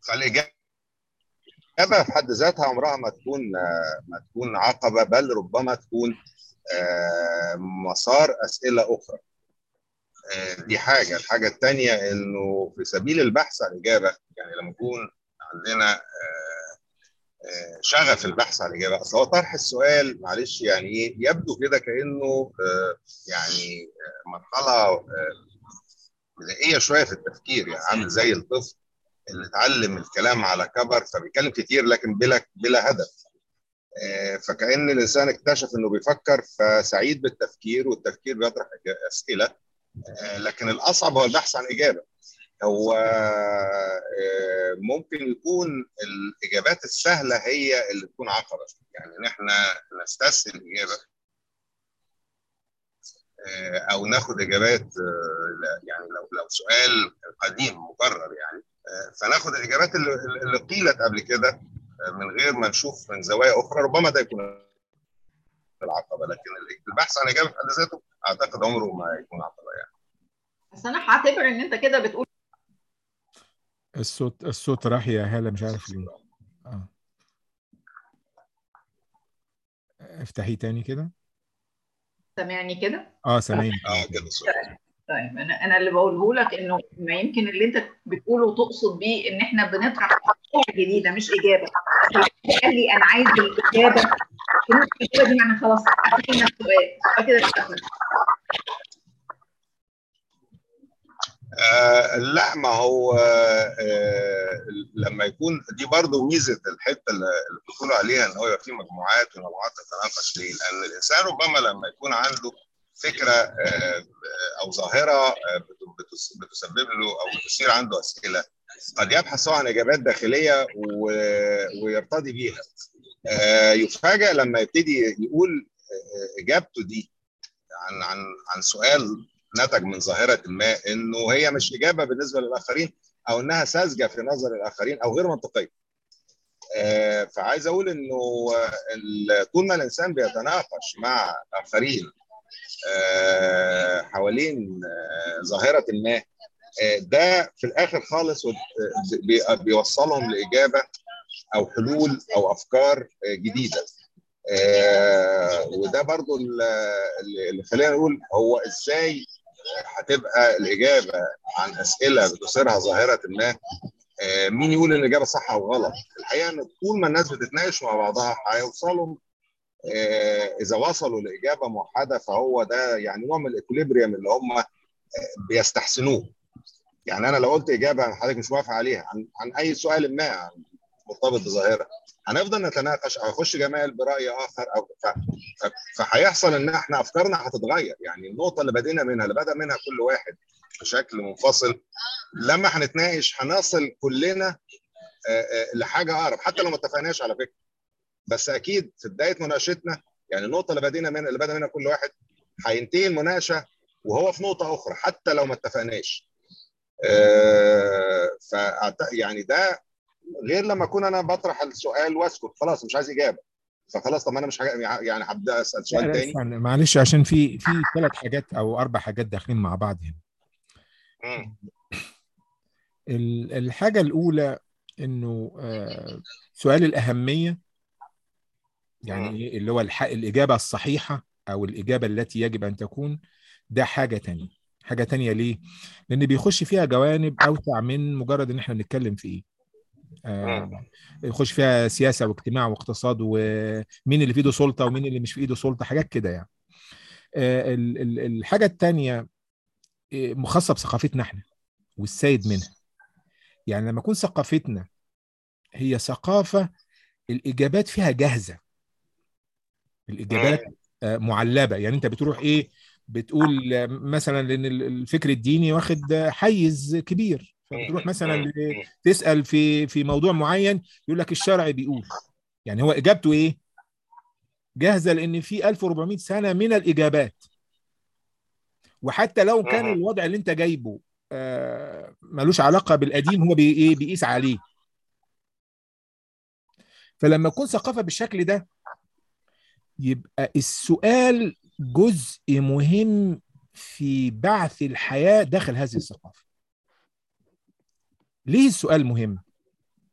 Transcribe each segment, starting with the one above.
فالاجابه في حد ذاتها عمرها ما تكون ما تكون عقبه بل ربما تكون مسار اسئله اخرى دي حاجه الحاجه الثانيه انه في سبيل البحث عن اجابه يعني لما يكون عندنا شغف البحث عن اجابه اصل هو طرح السؤال معلش يعني ايه يبدو كده كانه يعني مرحله بدائيه شويه في التفكير يعني عامل زي الطفل اللي اتعلم الكلام على كبر فبيتكلم كتير لكن بلا بلا هدف فكأن الإنسان اكتشف إنه بيفكر فسعيد بالتفكير والتفكير بيطرح أسئلة لكن الأصعب هو البحث عن إجابة هو ممكن يكون الإجابات السهلة هي اللي تكون عقبة يعني إن إحنا نستسهل إجابة أو ناخد إجابات يعني لو لو سؤال قديم مكرر يعني فناخد الإجابات اللي, اللي قيلت قبل كده من غير ما نشوف من زوايا اخرى ربما ده يكون العقبه لكن البحث عن اجابه في حد ذاته اعتقد عمره ما يكون عقبه يعني بس انا هعتبر ان انت كده بتقول الصوت الصوت راح يا هاله مش عارف ليه اه افتحيه تاني كده سامعني كده اه سامعني اه كده الصوت طيب انا انا اللي بقوله لك انه ما يمكن اللي انت بتقوله تقصد بيه ان احنا بنطرح افكار جديده مش اجابه قال لي انا عايز الاجابه الاجابه دي يعني خلاص قفلنا السؤال كده آه لا ما هو آه لما يكون دي برضه ميزه الحته اللي بتقولوا عليها ان هو يبقى في مجموعات ومجموعات تتناقش ليه؟ لان الانسان ربما لما يكون عنده فكره آه او ظاهره بتسبب له او بتثير عنده اسئله قد يبحث عن اجابات داخليه ويرتضي بيها يفاجئ لما يبتدي يقول اجابته دي عن عن عن سؤال نتج من ظاهره ما انه هي مش اجابه بالنسبه للاخرين او انها ساذجه في نظر الاخرين او غير منطقيه. فعايز اقول انه طول ما الانسان بيتناقش مع اخرين حوالين ظاهره ما ده في الاخر خالص بيوصلهم لاجابه او حلول او افكار جديده وده برضو اللي خلينا نقول هو ازاي هتبقى الاجابه عن اسئله بتثيرها ظاهره ما مين يقول ان الاجابه صح او غلط الحقيقه ان طول ما الناس بتتناقش مع بعضها هيوصلوا اذا وصلوا لاجابه موحده فهو ده يعني نوع من الاكوليبريم اللي هم بيستحسنوه يعني انا لو قلت اجابه حضرتك مش موافق عليها عن, عن اي سؤال ما مرتبط بظاهره هنفضل نتناقش او اخش جمال براي اخر او فهيحصل ان احنا افكارنا هتتغير يعني النقطه اللي بدينا منها اللي بدا منها كل واحد بشكل منفصل لما هنتناقش هنصل كلنا لحاجه اقرب حتى لو ما اتفقناش على فكره بس اكيد في بدايه مناقشتنا يعني النقطه اللي بدينا منها اللي بدا منها كل واحد هينتهي المناقشه وهو في نقطه اخرى حتى لو ما اتفقناش ف يعني ده غير لما اكون انا بطرح السؤال واسكت خلاص مش عايز اجابه فخلاص طب انا مش حاجة يعني هبدا اسال سؤال تاني معلش عشان في في ثلاث حاجات او اربع حاجات داخلين مع بعض هنا الحاجه الاولى انه سؤال الاهميه يعني اللي هو الاجابه الصحيحه او الاجابه التي يجب ان تكون ده حاجه تانية حاجه تانية ليه لان بيخش فيها جوانب اوسع من مجرد ان احنا بنتكلم في ايه آه يخش فيها سياسه واجتماع واقتصاد ومين اللي في ايده سلطه ومين اللي مش في ايده سلطه حاجات كده يعني آه الحاجه الثانيه خاصه بثقافتنا احنا والسيد منها يعني لما يكون ثقافتنا هي ثقافه الاجابات فيها جاهزه الاجابات آه معلبه يعني انت بتروح ايه بتقول مثلا لان الفكر الديني واخد حيز كبير فبتروح مثلا تسال في في موضوع معين يقول لك الشرع بيقول يعني هو اجابته ايه جاهزه لان في 1400 سنه من الاجابات وحتى لو كان الوضع اللي انت جايبه آه ملوش علاقه بالقديم هو بي ايه بيقيس عليه فلما تكون ثقافه بالشكل ده يبقى السؤال جزء مهم في بعث الحياه داخل هذه الثقافه ليه السؤال مهم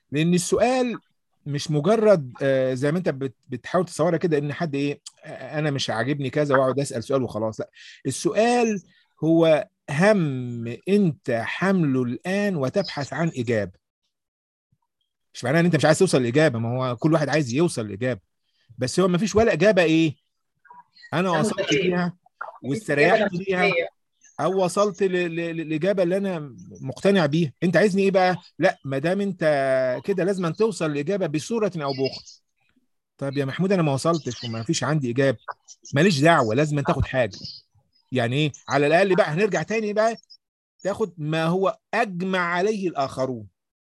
لان السؤال مش مجرد آه، زي ما انت بت- بتحاول تصورها كده ان حد ايه آه، انا مش عاجبني كذا واقعد اسال سؤال وخلاص لا السؤال هو هم انت حمله الان وتبحث عن اجابه مش معناه ان انت مش عايز توصل لاجابه ما هو كل واحد عايز يوصل لاجابه بس هو ما فيش ولا اجابه ايه انا وصلت نموذجية. بيها واستريحت بيها او وصلت ل- ل- للاجابه اللي انا مقتنع بيها انت عايزني ايه بقى لا ما دام انت كده لازم أن توصل لاجابه بصوره او باخرى طب يا محمود انا ما وصلتش وما فيش عندي اجابه ماليش دعوه لازم أن تاخد حاجه يعني ايه على الاقل بقى هنرجع تاني بقى تاخد ما هو اجمع عليه الاخرون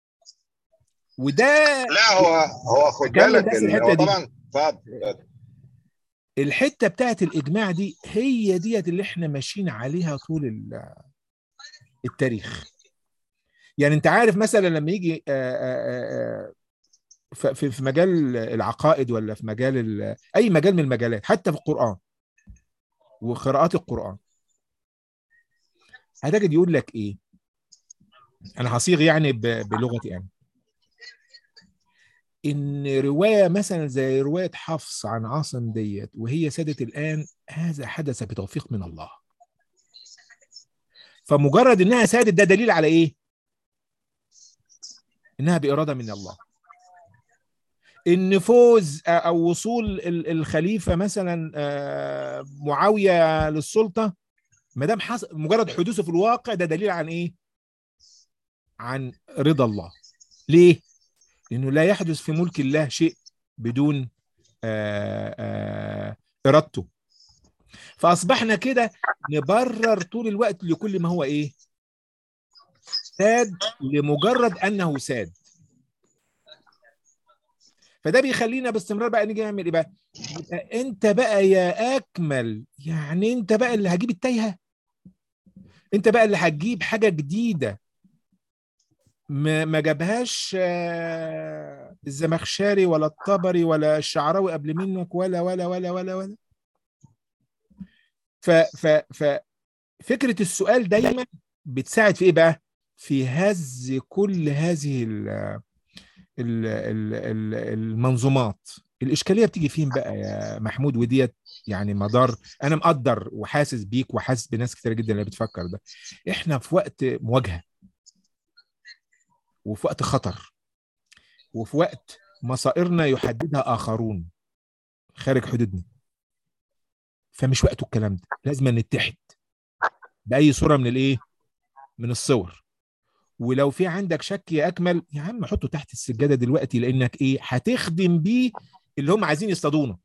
وده لا هو هو خد أكمل بالك بس إن الحتة هو دي. طبعا اتفضل الحته بتاعت الاجماع دي هي ديت اللي احنا ماشيين عليها طول ال- التاريخ يعني انت عارف مثلا لما يجي آه، آه، آه، ف- في في مجال العقائد ولا في مجال ال- اي مجال من المجالات حتى في القران وقراءات القران هتجد يقول لك ايه انا هصيغ يعني ب- بلغتي انا ان روايه مثلا زي روايه حفص عن عاصم ديت وهي سادت الان هذا حدث بتوفيق من الله فمجرد انها سادت ده دليل على ايه انها باراده من الله ان فوز او وصول ال- الخليفه مثلا آه، معاويه للسلطه ما دام حصل مجرد حدوثه في الواقع ده دليل عن ايه عن رضا الله ليه لانه لا يحدث في ملك الله شيء بدون آه، آه، ارادته فاصبحنا كده نبرر طول الوقت لكل ما هو ايه ساد لمجرد انه ساد فده بيخلينا باستمرار بقى نيجي نعمل ايه بقى يبقى انت بقى يا اكمل يعني انت بقى اللي هجيب التايهه انت بقى اللي هتجيب حاجه جديده ما ما جابهاش آه، الزمخشري ولا الطبري ولا الشعراوي قبل منك ولا ولا ولا ولا ولا ف ف ف فكره السؤال دايما بتساعد في ايه بقى؟ في هز كل هذه ال ال ال ال المنظومات الاشكاليه بتيجي فين بقى يا محمود وديت يعني مدار انا مقدر وحاسس بيك وحاسس بناس كتير جدا اللي بتفكر ده احنا في وقت مواجهه وفي وقت خطر وفي وقت مصائرنا يحددها اخرون خارج حدودنا فمش وقته الكلام ده لازم نتحد باي صوره من الايه من الصور ولو في عندك شك يا اكمل يا عم حطه تحت السجاده دلوقتي لانك ايه هتخدم بيه اللي هم عايزين يصطادونا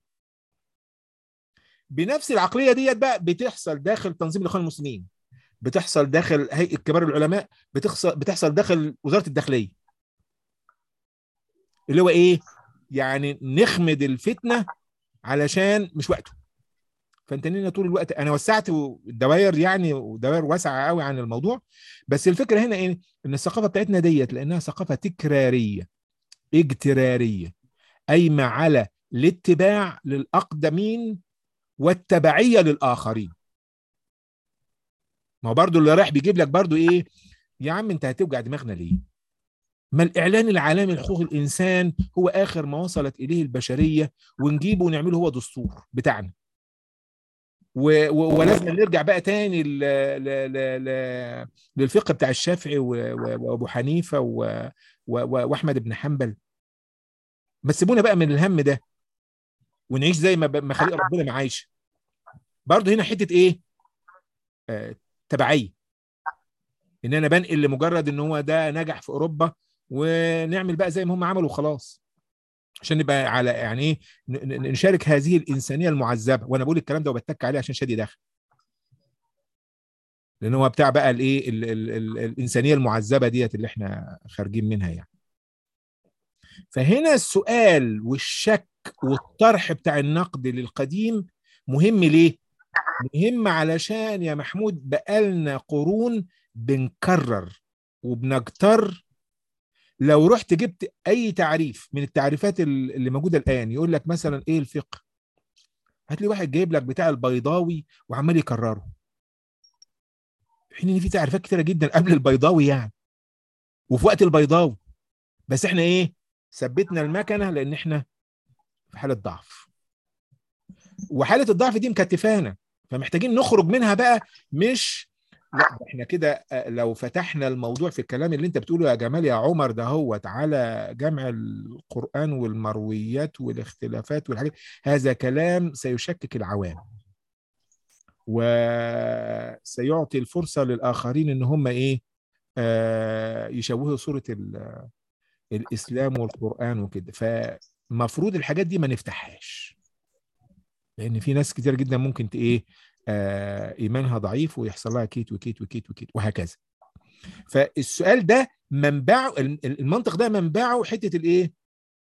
بنفس العقليه ديت بقى بتحصل داخل تنظيم الاخوان المسلمين بتحصل داخل هيئه كبار العلماء بتحصل بتحصل داخل وزاره الداخليه اللي هو ايه يعني نخمد الفتنه علشان مش وقته فانت لنا طول الوقت انا وسعت الدوائر يعني ودوائر واسعه قوي عن الموضوع بس الفكره هنا ايه ان الثقافه بتاعتنا ديت لانها ثقافه تكراريه اجتراريه قايمه على الاتباع للاقدمين والتبعيه للاخرين ما هو برضو اللي رايح بيجيب لك برضو ايه يا عم انت هتوجع دماغنا ليه ما الاعلان العالمي لحقوق الانسان هو اخر ما وصلت اليه البشريه ونجيبه ونعمله هو دستور بتاعنا و... و... ولازم نرجع بقى تاني ل... ل... ل... ل... للفقه بتاع الشافعي و... و... وابو حنيفه و... و... و... واحمد بن حنبل ما تسيبونا بقى من الهم ده ونعيش زي ما ب... ما خليق ربنا ما عايشه برضه هنا حته ايه آه... تبعيه ان انا بنقل لمجرد ان هو ده نجح في اوروبا ونعمل بقى زي ما هم عملوا وخلاص عشان نبقى على يعني ايه نشارك هذه الانسانيه المعذبه وانا بقول الكلام ده وبتك عليه عشان شادي داخل لان هو بتاع بقى الايه ال ال ال الانسانيه المعذبه ديت اللي احنا خارجين منها يعني فهنا السؤال والشك والطرح بتاع النقد للقديم مهم ليه مهم علشان يا محمود بقالنا قرون بنكرر وبنجتر لو رحت جبت اي تعريف من التعريفات اللي موجوده الان يقول لك مثلا ايه الفقه هات لي واحد جايب لك بتاع البيضاوي وعمال يكرره في حين ان في تعريفات كتيره جدا قبل البيضاوي يعني وفي وقت البيضاوي بس احنا ايه ثبتنا المكنه لان احنا في حاله ضعف وحاله الضعف دي مكتفانا فمحتاجين نخرج منها بقى مش لا احنا كده لو فتحنا الموضوع في الكلام اللي انت بتقوله يا جمال يا عمر ده هو على جمع القرآن والمرويات والاختلافات والحاجات هذا كلام سيشكك العوام وسيعطي الفرصة للآخرين ان هم ايه آه يشوهوا صورة الإسلام والقرآن وكده فمفروض الحاجات دي ما نفتحهاش لأن في ناس كتير جدا ممكن ايه آه ايمانها ضعيف ويحصل لها كيت وكيت وكيت وكيت وهكذا فالسؤال ده منبعه المنطق ده منبعه حته الايه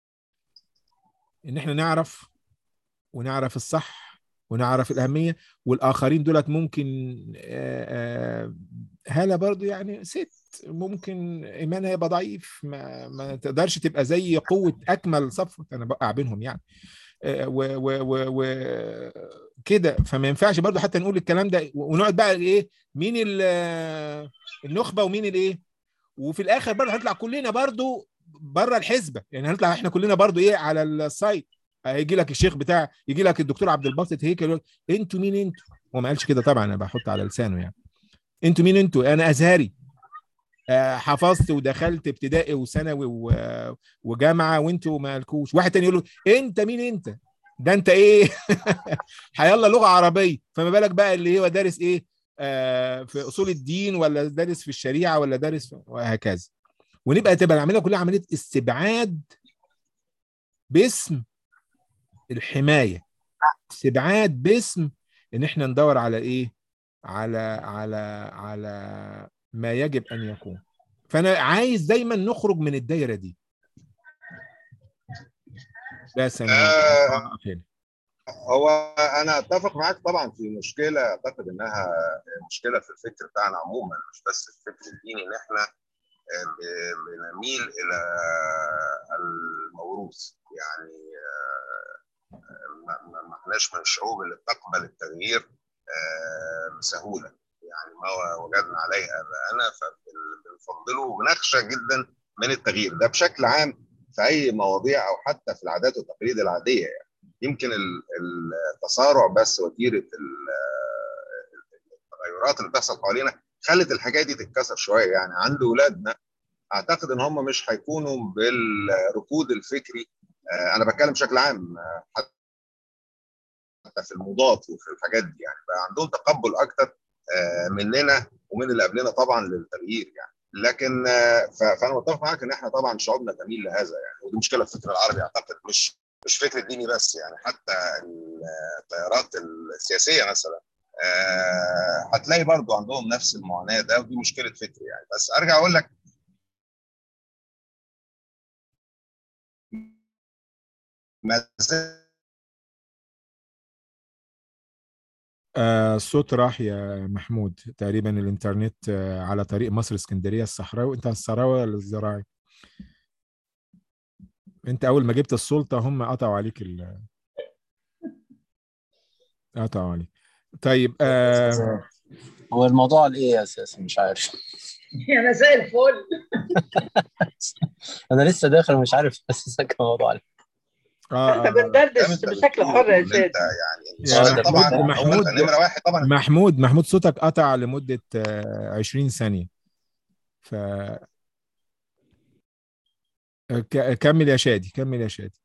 ان احنا نعرف ونعرف الصح ونعرف الاهميه والاخرين دولت ممكن آه آه هاله برضو يعني ست ممكن ايمانها يبقى ضعيف ما, ما تقدرش تبقى زي قوه اكمل صف انا بقع بينهم يعني و و و و كده فما ينفعش برضو حتى نقول الكلام ده ونقعد بقى ايه مين النخبه ومين الايه وفي الاخر برضو هنطلع كلنا برضو بره الحسبه يعني هنطلع احنا كلنا برضو ايه على السايت هيجي لك الشيخ بتاع يجي لك الدكتور عبد الباسط هيك انتوا مين انتوا هو ما قالش كده طبعا انا بحط على لسانه يعني انتوا مين انتوا انا ازهري حفظت ودخلت ابتدائي وثانوي وجامعه وانتوا مالكوش واحد تاني يقول له انت مين انت ده انت ايه هيلا لغه عربيه فما بالك بقى اللي هو دارس ايه آه في اصول الدين ولا دارس في الشريعه ولا دارس وهكذا ونبقى تبقى العمليه كلها عمليه استبعاد باسم الحمايه استبعاد باسم ان احنا ندور على ايه على على على ما يجب ان يكون فانا عايز دايما نخرج من الدايره دي بس انا آه هو انا اتفق معاك طبعا في مشكله اعتقد انها مشكله في الفكر بتاعنا عموما مش بس الفكر الديني ان احنا بنميل الى الموروث يعني ما احناش من الشعوب اللي بتقبل التغيير بسهوله يعني ما وجدنا عليه اباءنا فبنفضله وبنخشى جدا من التغيير ده بشكل عام في اي مواضيع او حتى في العادات والتقاليد العاديه يعني يمكن التسارع بس وتيره التغيرات اللي بتحصل حوالينا خلت الحاجات دي تتكسر شويه يعني عند اولادنا اعتقد ان هم مش هيكونوا بالركود الفكري انا بتكلم بشكل عام حتى في الموضات وفي الحاجات دي يعني بقى عندهم تقبل اكتر مننا ومن اللي قبلنا طبعا للتغيير يعني لكن فانا متفق معاك ان احنا طبعا شعوبنا تميل لهذا يعني ودي مشكله في الفكر العربي اعتقد مش مش فكر ديني بس يعني حتى التيارات السياسيه مثلا هتلاقي برضو عندهم نفس المعاناه ده ودي مشكله فكر يعني بس ارجع اقول لك ما آه الصوت راح يا محمود تقريبا الانترنت آه على طريق مصر اسكندريه الصحراوي انت الصحراوي ولا الزراعي انت اول ما جبت السلطه هم قطعوا عليك ال قطعوا عليك طيب آه هو الموضوع على ايه اساسا مش عارف يا مساء الفل انا لسه داخل ومش عارف اساسا كان الموضوع عليه اه انت بندردش بشكل حر يا شاد يعني طبعا محمود نمره واحد طبعا محمود محمود صوتك قطع لمده 20 ثانيه ف كمل يا شادي كمل يا شادي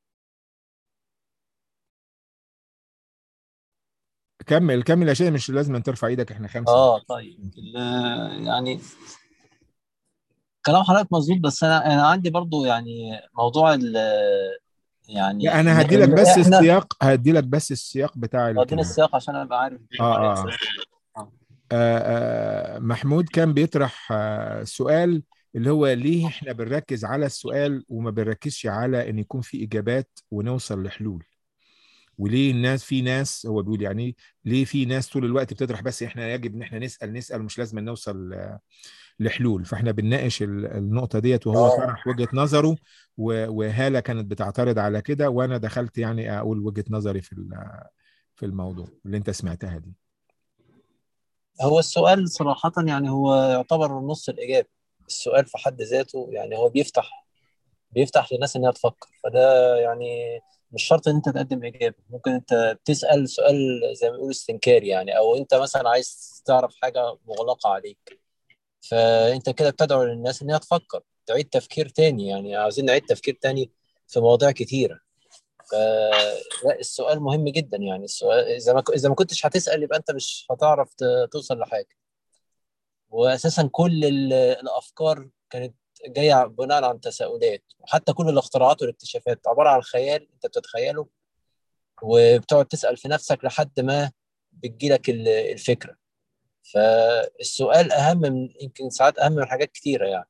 كمل كمل يا شادي مش لازم ترفع ايدك احنا خمسه اه طيب يعني كلام حضرتك مظبوط بس انا انا عندي برضو يعني موضوع ال يعني انا هدي لك بس السياق هدي لك بس السياق بتاع اديني السياق عشان ابقى عارف آه آه. آه. آه محمود كان بيطرح آه سؤال اللي هو ليه احنا بنركز على السؤال وما بنركزش على ان يكون في اجابات ونوصل لحلول وليه الناس في ناس هو بيقول يعني ليه في ناس طول الوقت بتطرح بس احنا يجب ان احنا نسال نسال مش لازم نوصل لحلول فاحنا بنناقش النقطه ديت وهو طرح وجهه نظره وهاله كانت بتعترض على كده وانا دخلت يعني اقول وجهه نظري في في الموضوع اللي انت سمعتها دي هو السؤال صراحه يعني هو يعتبر نص الاجابه السؤال في حد ذاته يعني هو بيفتح بيفتح للناس انها تفكر فده يعني مش شرط ان انت تقدم اجابه ممكن انت تسال سؤال زي ما بيقولوا استنكاري يعني او انت مثلا عايز تعرف حاجه مغلقه عليك فانت كده بتدعو للناس انها تفكر تعيد تفكير تاني يعني عاوزين نعيد تفكير تاني في مواضيع كتيره فلا السؤال مهم جدا يعني السؤال اذا ما اذا ما كنتش هتسال يبقى انت مش هتعرف توصل لحاجه واساسا كل الافكار كانت جايه بناء عن تساؤلات وحتى كل الاختراعات والاكتشافات عباره عن خيال انت بتتخيله وبتقعد تسال في نفسك لحد ما بتجيلك الفكره فالسؤال اهم من يمكن ساعات اهم من حاجات كتيره يعني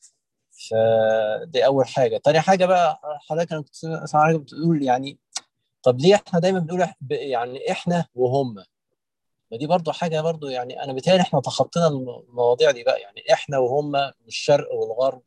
فدي اول حاجه تاني حاجه بقى حضرتك انا كنت حضرتك بتقول يعني طب ليه احنا دايما بنقول يعني احنا وهم ما دي برضو حاجه برضو يعني انا بيتهيألي احنا تخطينا المواضيع دي بقى يعني احنا وهم الشرق والغرب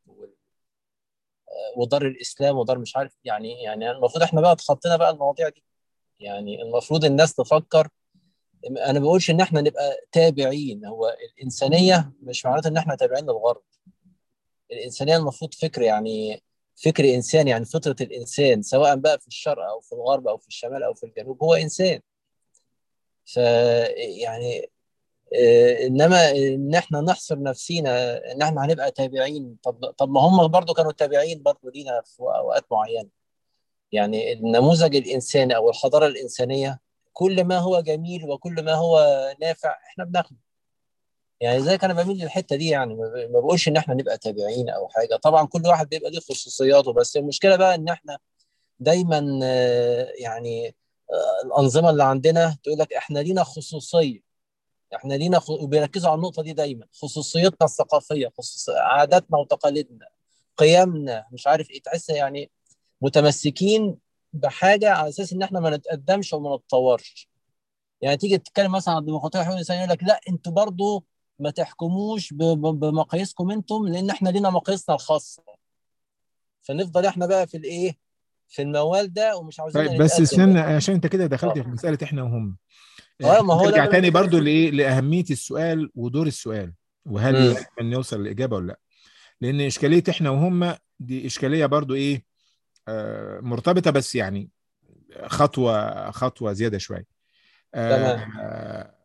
ودار الاسلام ودار مش عارف يعني يعني المفروض احنا بقى تخطينا بقى المواضيع دي يعني المفروض الناس تفكر انا ما بقولش ان احنا نبقى تابعين هو الانسانيه مش معناتها ان احنا تابعين للغرب الانسانيه المفروض فكر يعني فكر انساني يعني فطره الانسان سواء بقى في الشرق او في الغرب او في الشمال او في الجنوب هو انسان ف يعني انما ان احنا نحصر نفسينا ان احنا هنبقى تابعين طب طب ما هم برضو كانوا تابعين برضو لينا في اوقات معينه يعني النموذج الانساني او الحضاره الانسانيه كل ما هو جميل وكل ما هو نافع احنا بناخده يعني زي انا بميل للحته دي يعني ما بقولش ان احنا نبقى تابعين او حاجه طبعا كل واحد بيبقى ليه خصوصياته بس المشكله بقى ان احنا دايما يعني الانظمه اللي عندنا تقول لك احنا لينا خصوصيه احنا لينا خ... وبيركزوا على النقطه دي دايما خصوصيتنا الثقافيه خصوص عاداتنا وتقاليدنا قيمنا مش عارف ايه تحس يعني متمسكين بحاجه على اساس ان احنا ما نتقدمش وما نتطورش يعني تيجي تتكلم مثلا عن الديمقراطيه حقوق الانسان يقول لك لا انتوا برضو ما تحكموش ب... ب... بمقاييسكم انتم لان احنا لينا مقاييسنا الخاصه فنفضل احنا بقى في الايه في الموال ده ومش عاوزين طيب بس استنى عشان انت كده دخلت في مساله احنا وهم اه ما هو نرجع تاني برضو لايه لاهميه السؤال ودور السؤال وهل لازم نوصل لاجابه ولا لا لان اشكاليه احنا وهم دي اشكاليه برضو ايه آه مرتبطه بس يعني خطوه خطوه زياده شويه تمام آه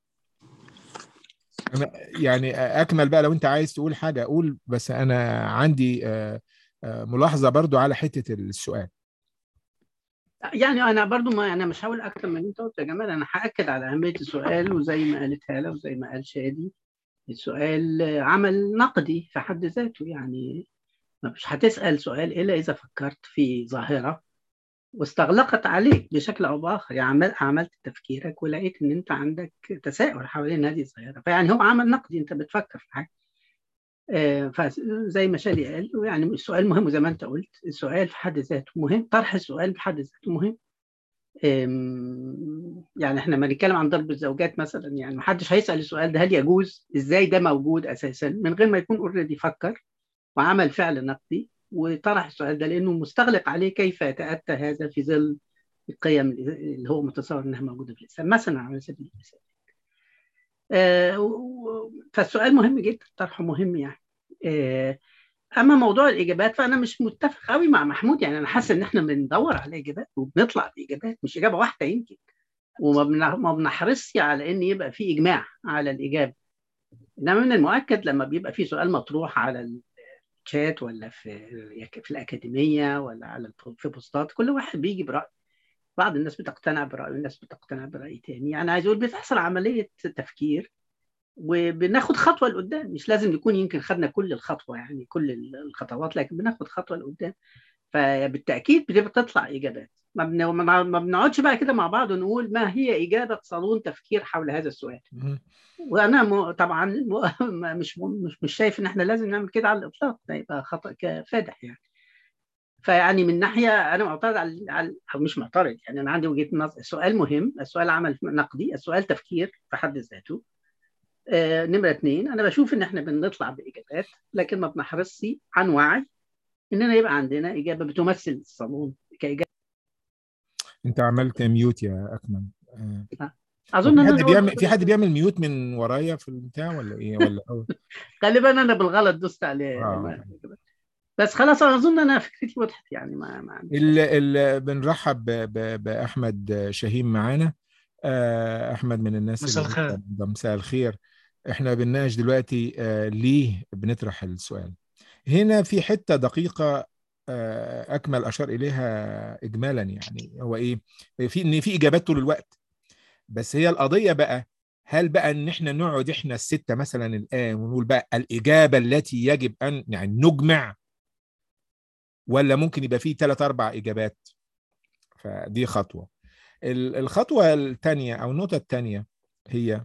أنا يعني اكمل بقى لو انت عايز تقول حاجه قول بس انا عندي آه آه ملاحظه برضو على حته السؤال يعني انا برضو ما انا مش هقول اكتر من اللي انت قلت يا جمال انا هاكد على اهميه السؤال وزي ما قالت هاله وزي ما قال شادي السؤال عمل نقدي في حد ذاته يعني مش هتسال سؤال الا اذا فكرت في ظاهره واستغلقت عليك بشكل او باخر يعني عملت تفكيرك ولقيت ان انت عندك تساؤل حوالين هذه الظاهره فيعني هو عمل نقدي انت بتفكر في حاجه فزي ما شادي قال يعني السؤال مهم زي ما انت قلت السؤال في حد ذاته مهم طرح السؤال في حد ذاته مهم يعني احنا لما نتكلم عن ضرب الزوجات مثلا يعني ما حدش هيسال السؤال ده هل يجوز ازاي ده موجود اساسا من غير ما يكون اوريدي فكر وعمل فعل نقدي وطرح السؤال ده لانه مستغلق عليه كيف يتاتى هذا في ظل القيم اللي هو متصور انها موجوده في الاسلام مثلا على سبيل المثال فالسؤال مهم جدا طرحه مهم يعني اما موضوع الاجابات فانا مش متفق قوي مع محمود يعني انا حاسس ان احنا بندور على اجابات وبنطلع باجابات مش اجابه واحده يمكن وما بنحرصش على ان يبقى في اجماع على الاجابه انما من المؤكد لما بيبقى في سؤال مطروح على الشات ولا في في الاكاديميه ولا على في بوستات كل واحد بيجي براي بعض الناس بتقتنع برأي والناس بتقتنع برأي تاني يعني عايز اقول بتحصل عملية تفكير وبناخد خطوة لقدام مش لازم نكون يمكن خدنا كل الخطوة يعني كل الخطوات لكن بناخد خطوة لقدام فبالتأكيد بتبقى تطلع إجابات ما, بن... ما بنقعدش بقى كده مع بعض ونقول ما هي إجابة صالون تفكير حول هذا السؤال وأنا م... طبعا م... مش مش مش شايف إن إحنا لازم نعمل كده على الإطلاق ده يبقى خطأ فادح يعني فيعني من ناحيه انا معترض على او مش معترض يعني انا عندي وجهه نظر السؤال مهم السؤال عمل نقدي السؤال تفكير في حد ذاته آه نمره اثنين انا بشوف ان احنا بنطلع باجابات لكن ما بنحرصش عن وعي اننا يبقى عندنا اجابه بتمثل الصالون كاجابه انت عملت ميوت يا اكمل آه. اظن في حد بيعمل في حد بيعمل ميوت من ورايا في البتاع ولا ايه ولا غالبا انا بالغلط دوست عليه آه. بس خلاص انا اظن انا فكرتي وضحت يعني ما, ما ال ال بنرحب ب- ب- باحمد شاهين معانا آه، احمد من الناس مساء اللي الخير. ده مساء الخير احنا بنناقش دلوقتي آه، ليه بنطرح السؤال هنا في حته دقيقه آه، اكمل اشار اليها اجمالا يعني هو ايه في ان في اجابات طول الوقت بس هي القضيه بقى هل بقى ان احنا نقعد احنا السته مثلا الان ونقول بقى الاجابه التي يجب ان يعني نجمع ولا ممكن يبقى فيه ثلاث اربع اجابات فدي خطوه ال- الخطوه الثانيه او النقطه الثانيه هي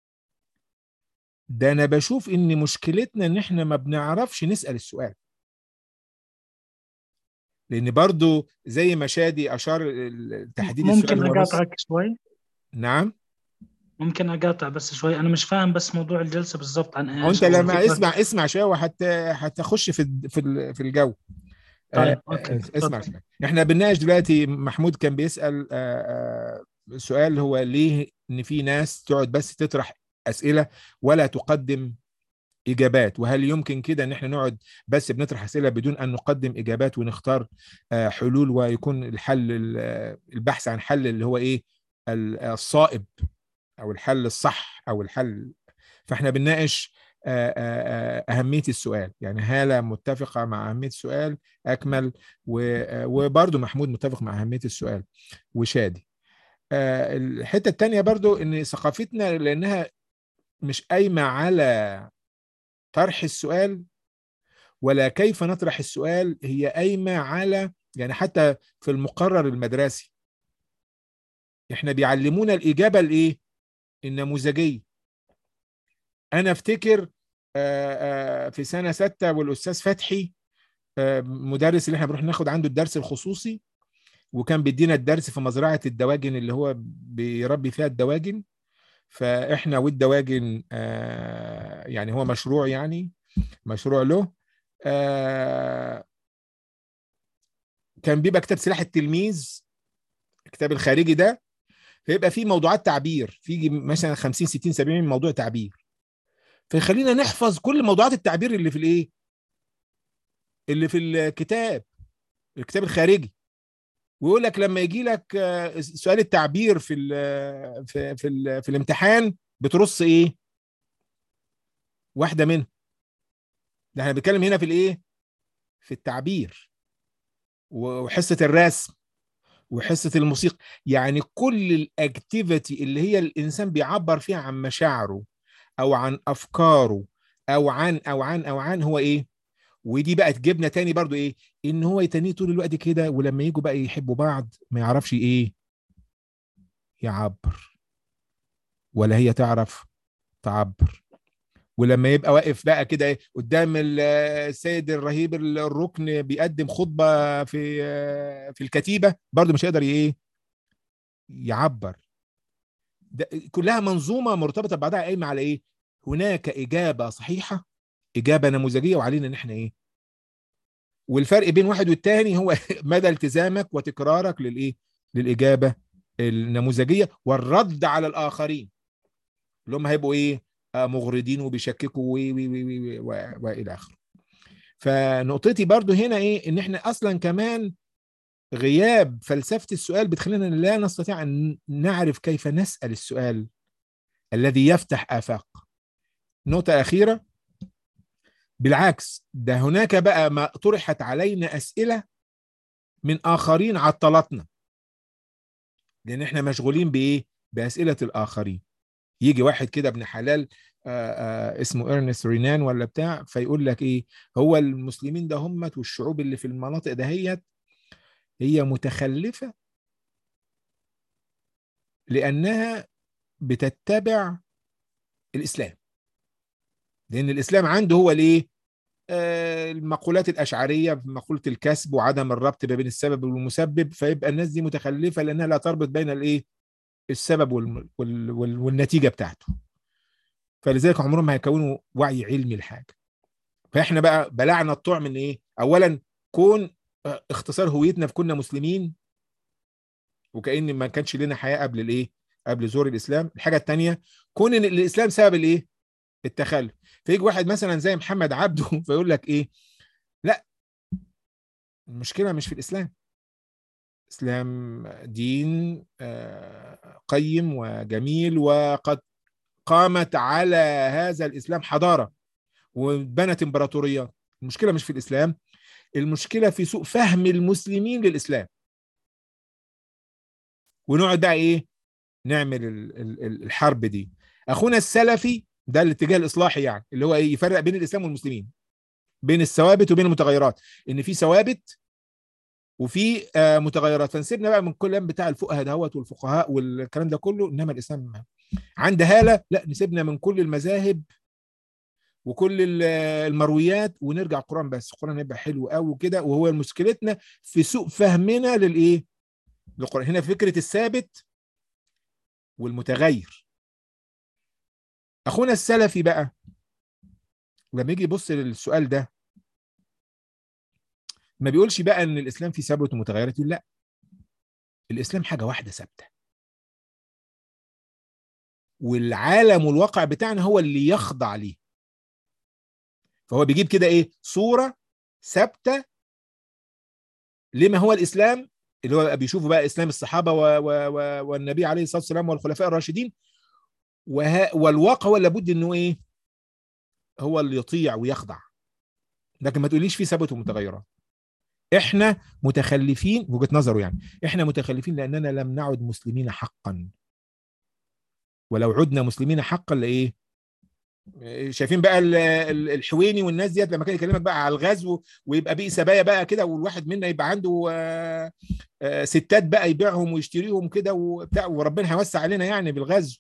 ده انا بشوف ان مشكلتنا ان احنا ما بنعرفش نسال السؤال لان برضو زي ما شادي اشار ال- تحديد السؤال ممكن هو نص اقاطعك شوي نعم ممكن اقاطع بس شوي انا مش فاهم بس موضوع الجلسه بالضبط عن هو ايش انت أو لما الفكرة. اسمع اسمع شويه وحت هتخش في الد- في ال- في الجو طيب آه، اوكي آه، اسمع تفضل. شويه احنا بنناقش دلوقتي محمود كان بيسال آه، آه، سؤال هو ليه ان في ناس تقعد بس تطرح اسئله ولا تقدم اجابات وهل يمكن كده ان احنا نقعد بس بنطرح اسئله بدون ان نقدم اجابات ونختار آه، حلول ويكون الحل ال- آه، البحث عن حل اللي هو ايه ال- الصائب او الحل الصح او الحل فاحنا بنناقش آه، آه، آه، أهمية السؤال يعني هالة متفقة مع أهمية السؤال أكمل و- آه، وبرضو محمود متفق مع أهمية السؤال وشادي آه، الحتة التانية برضو إن ثقافتنا لأنها مش قايمة على طرح السؤال ولا كيف نطرح السؤال هي قايمة على يعني حتى في المقرر المدرسي احنا بيعلمونا الإجابة الإيه؟ النموذجية انا افتكر آه، آه، في سنه سته والاستاذ فتحي آه، مدرس اللي احنا بنروح ناخد عنده الدرس الخصوصي وكان بيدينا الدرس في مزرعه الدواجن اللي هو بيربي فيها الدواجن فاحنا والدواجن آه، يعني هو مشروع يعني مشروع له آه، كان بيبقى كتاب سلاح التلميذ الكتاب الخارجي ده فيبقى فيه موضوعات تعبير في مثلا 50 60 70 موضوع تعبير فيخلينا نحفظ كل موضوعات التعبير اللي في الايه اللي في الكتاب الكتاب الخارجي ويقول لك لما يجي لك آه، سؤال التعبير في ال في في, ال في الامتحان بترص ايه واحده منها ده احنا بنتكلم هنا في الايه في التعبير وحصه الرسم وحصه الموسيقى يعني كل الاكتيفيتي اللي هي الانسان بيعبر فيها عن مشاعره او عن افكاره او عن او عن او عن هو ايه ودي بقى تجيبنا تاني برضو ايه ان هو يتنيه طول الوقت كده ولما يجوا بقى يحبوا بعض ما يعرفش ايه يعبر ولا هي تعرف تعبر ولما يبقى واقف بقى كده إيه قدام ال- السيد الرهيب الركن بيقدم خطبة في في الكتيبة برضو مش هيقدر ايه يعبر ده كلها منظومة مرتبطة ببعضها قايمة على ايه هناك إجابة صحيحة إجابة نموذجية وعلينا إن إحنا إيه والفرق بين واحد والتاني هو مدى التزامك وتكرارك للإيه للإجابة النموذجية والرد على الآخرين اللي هم هيبقوا إيه آه، مغردين وبيشككوا و و و و و وإلى آخره فنقطتي برضو هنا إيه إن إحنا أصلا كمان غياب فلسفة السؤال بتخلينا لا نستطيع أن نعرف كيف نسأل السؤال الذي يفتح آفاق نقطة أخيرة بالعكس ده هناك بقى ما طرحت علينا أسئلة من آخرين عطلتنا لأن احنا مشغولين بإيه؟ بأسئلة الآخرين يجي واحد كده ابن حلال آآ آآ اسمه إرنست رينان ولا بتاع فيقول لك إيه هو المسلمين ده همت والشعوب اللي في المناطق دهيت هي متخلفة لأنها بتتبع الإسلام لأن الإسلام عنده هو الإيه؟ آه، المقولات الأشعرية مقولة الكسب وعدم الربط ما بين السبب والمسبب فيبقى الناس دي متخلفة لأنها لا تربط بين الإيه؟ السبب وال... وال... وال... والنتيجة بتاعته فلذلك عمرهم ما هيكونوا وعي علمي لحاجة فإحنا بقى بلعنا الطعم من إيه؟ أولا كون آه، اختصار هويتنا في كنا مسلمين وكأن ما كانش لنا حياة قبل الإيه؟ قبل ظهور الإسلام الحاجة الثانية كون إن الإسلام سبب الإيه؟ التخلف فيجي واحد مثلا زي محمد عبده فيقول لك ايه لا المشكله مش في الاسلام الاسلام دين آه، قيم وجميل وقد قامت على هذا الاسلام حضاره وبنت امبراطوريات المشكله مش في الاسلام المشكله في سوء فهم المسلمين للاسلام ونقعد بقى ايه نعمل ال- ال- ال- الحرب دي اخونا السلفي ده الاتجاه الاصلاحي يعني اللي هو ايه يفرق بين الاسلام والمسلمين بين الثوابت وبين المتغيرات ان في ثوابت وفي آه، متغيرات فنسيبنا بقى من كل بتاع الفقهاء دهوت والفقهاء والكلام ده كله انما الاسلام عند هاله لا نسيبنا من كل المذاهب وكل ال- المرويات ونرجع القران بس القران يبقى حلو قوي كده وهو مشكلتنا في سوء فهمنا للايه للقران هنا فكره الثابت والمتغير اخونا السلفي بقى لما يجي يبص للسؤال ده ما بيقولش بقى ان الاسلام فيه ثابت ومتغيرات يقول لا الاسلام حاجه واحده ثابته والعالم والواقع بتاعنا هو اللي يخضع ليه فهو بيجيب كده ايه صوره ثابته لما هو الاسلام اللي هو بقى بيشوفه بقى اسلام الصحابه و و و والنبي عليه الصلاه والسلام والخلفاء الراشدين وه والواقع هو لابد انه ايه هو اللي يطيع ويخضع لكن ما تقوليش في ثبت ومتغيرات احنا متخلفين وجهه نظره يعني احنا متخلفين لاننا لم نعد مسلمين حقا ولو عدنا مسلمين حقا لايه شايفين بقى ال- ال- الحويني والناس ديت لما كان يكلمك بقى على الغزو ويبقى بيه سبايا بقى كده والواحد منا يبقى عنده آه، آه، ستات بقى يبيعهم ويشتريهم كده وبتاع وربنا هيوسع علينا يعني بالغزو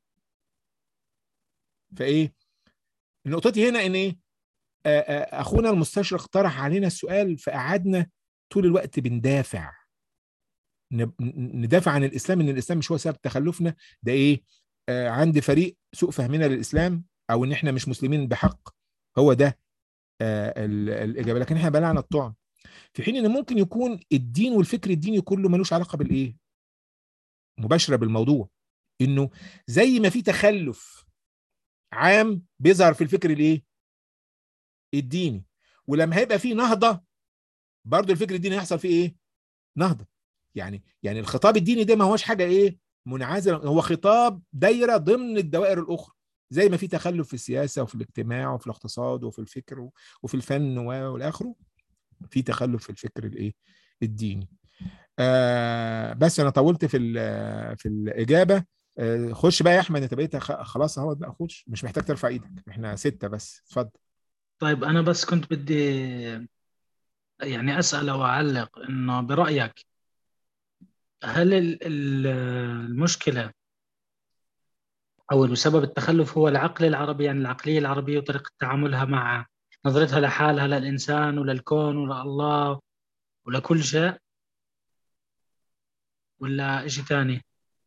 فايه نقطتي هنا ان ايه آه، آه، اخونا المستشرق طرح علينا السؤال فقعدنا طول الوقت بندافع نب- ن- ندافع عن الاسلام ان الاسلام مش هو سبب تخلفنا ده ايه آه عندي فريق سوء فهمنا للاسلام او ان احنا مش مسلمين بحق هو ده آه ال- الاجابه لكن احنا بلعنا الطعن في حين ان ممكن يكون الدين والفكر الديني كله ملوش علاقه بالايه مباشره بالموضوع انه زي ما في تخلف عام بيظهر في الفكر الايه الديني ولما هيبقى في نهضه برضو الفكر الديني هيحصل فيه ايه نهضه يعني يعني الخطاب الديني ده ما هوش حاجه ايه منعزله هو خطاب دايره ضمن الدوائر الاخرى زي ما في تخلف في السياسه وفي الاجتماع وفي الاقتصاد وفي الفكر و- وفي الفن و- والاخره في تخلف في الفكر الايه الديني آه بس انا طولت في ال- في الاجابه آه خش بقى يا احمد انت بقيت خ- خلاص اهو بقى خش مش محتاج ترفع ايدك احنا سته بس اتفضل طيب أنا بس كنت بدي يعني أسأل أو أعلق إنه برأيك هل ال- ال- المشكلة أو سبب التخلف هو العقل العربي يعني العقلية العربية وطريقة تعاملها مع نظرتها لحالها للإنسان وللكون ولله ولكل شيء ولا إشي ثاني؟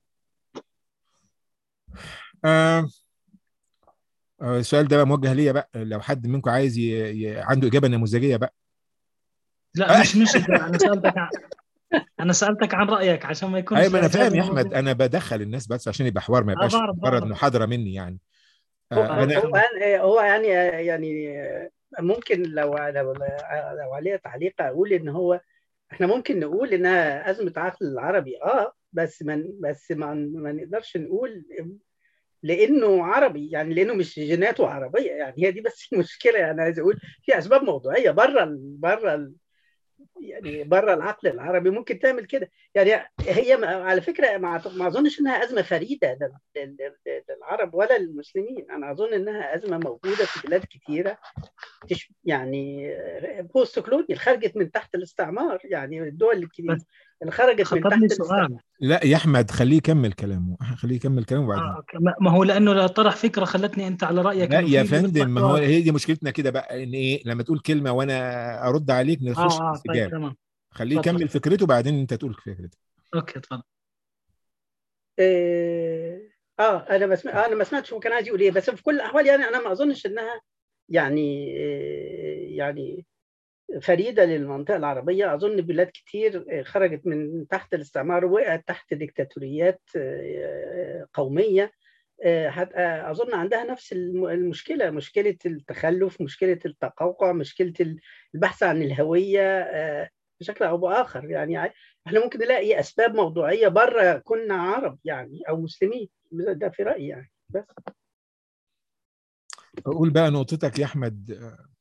آه آه، السؤال ده بقى موجه ليا بقى لو حد منكم عايز ي... ي... عنده اجابه نموذجيه بقى لا مش مش أنا سألتك عن أنا سألتك عن رأيك عشان ما يكونش ايوه ما انا إجابة فاهم يا احمد نموذجية. انا بدخل الناس بس عشان يبقى حوار ما آه يبقاش بعرف مجرد بعرف محاضره مني يعني هو آه انا هو هو يعني يعني ممكن لو لو لو عليه تعليق اقول ان هو احنا ممكن نقول انها ازمه عقل العربي اه بس ما بس ما, ما نقدرش نقول لانه عربي يعني لانه مش جيناته عربيه يعني هي دي بس المشكله يعني عايز اقول في اسباب موضوعيه بره ال- بره ال- يعني بره العقل العربي ممكن تعمل كده يعني هي ما- على فكره ما ما اظنش انها ازمه فريده لل- لل- لل- للعرب ولا للمسلمين انا اظن انها ازمه موجوده في بلاد كثيره تش- يعني بوست كولونيال خرجت من تحت الاستعمار يعني الدول الكبيره بس اللي خرجت من تحت خطرني الاستعمار سؤال لا يا احمد خليه يكمل كلامه خليه يكمل كلامه وبعدين آه أوكي. ما ما هو لأنه طرح فكرة خلتني أنت على رأيك لا إنه يا في بنطلع فندم ما هو حوار. هي دي مشكلتنا كده بقى ان ايه لما تقول كلمه وانا ارد عليك نخش اه في اه طيب انسجام تمام خليه اتفضل. يكمل فكرته بعدين انت تقول فكرتك اوكي تفضل اه آه، انا ما سمع... انا ما سمعتش هو كان عايز يقول ايه بس في كل الاحوال يعني انا ما اظنش انها يعني آه، يعني فريده للمنطقه العربيه اظن بلاد كتير آه، خرجت من تحت الاستعمار وقعت تحت ديكتاتوريات آه، قوميه آه، هت- آه، اظن عندها نفس الم- المشكله مشكله التخلف مشكله التقوقع مشكله ال- البحث عن الهويه آه، بشكل او باخر يعني احنا ممكن نلاقي اسباب موضوعيه بره كنا عرب يعني او مسلمين ده في رايي يعني بس اقول بقى نقطتك يا احمد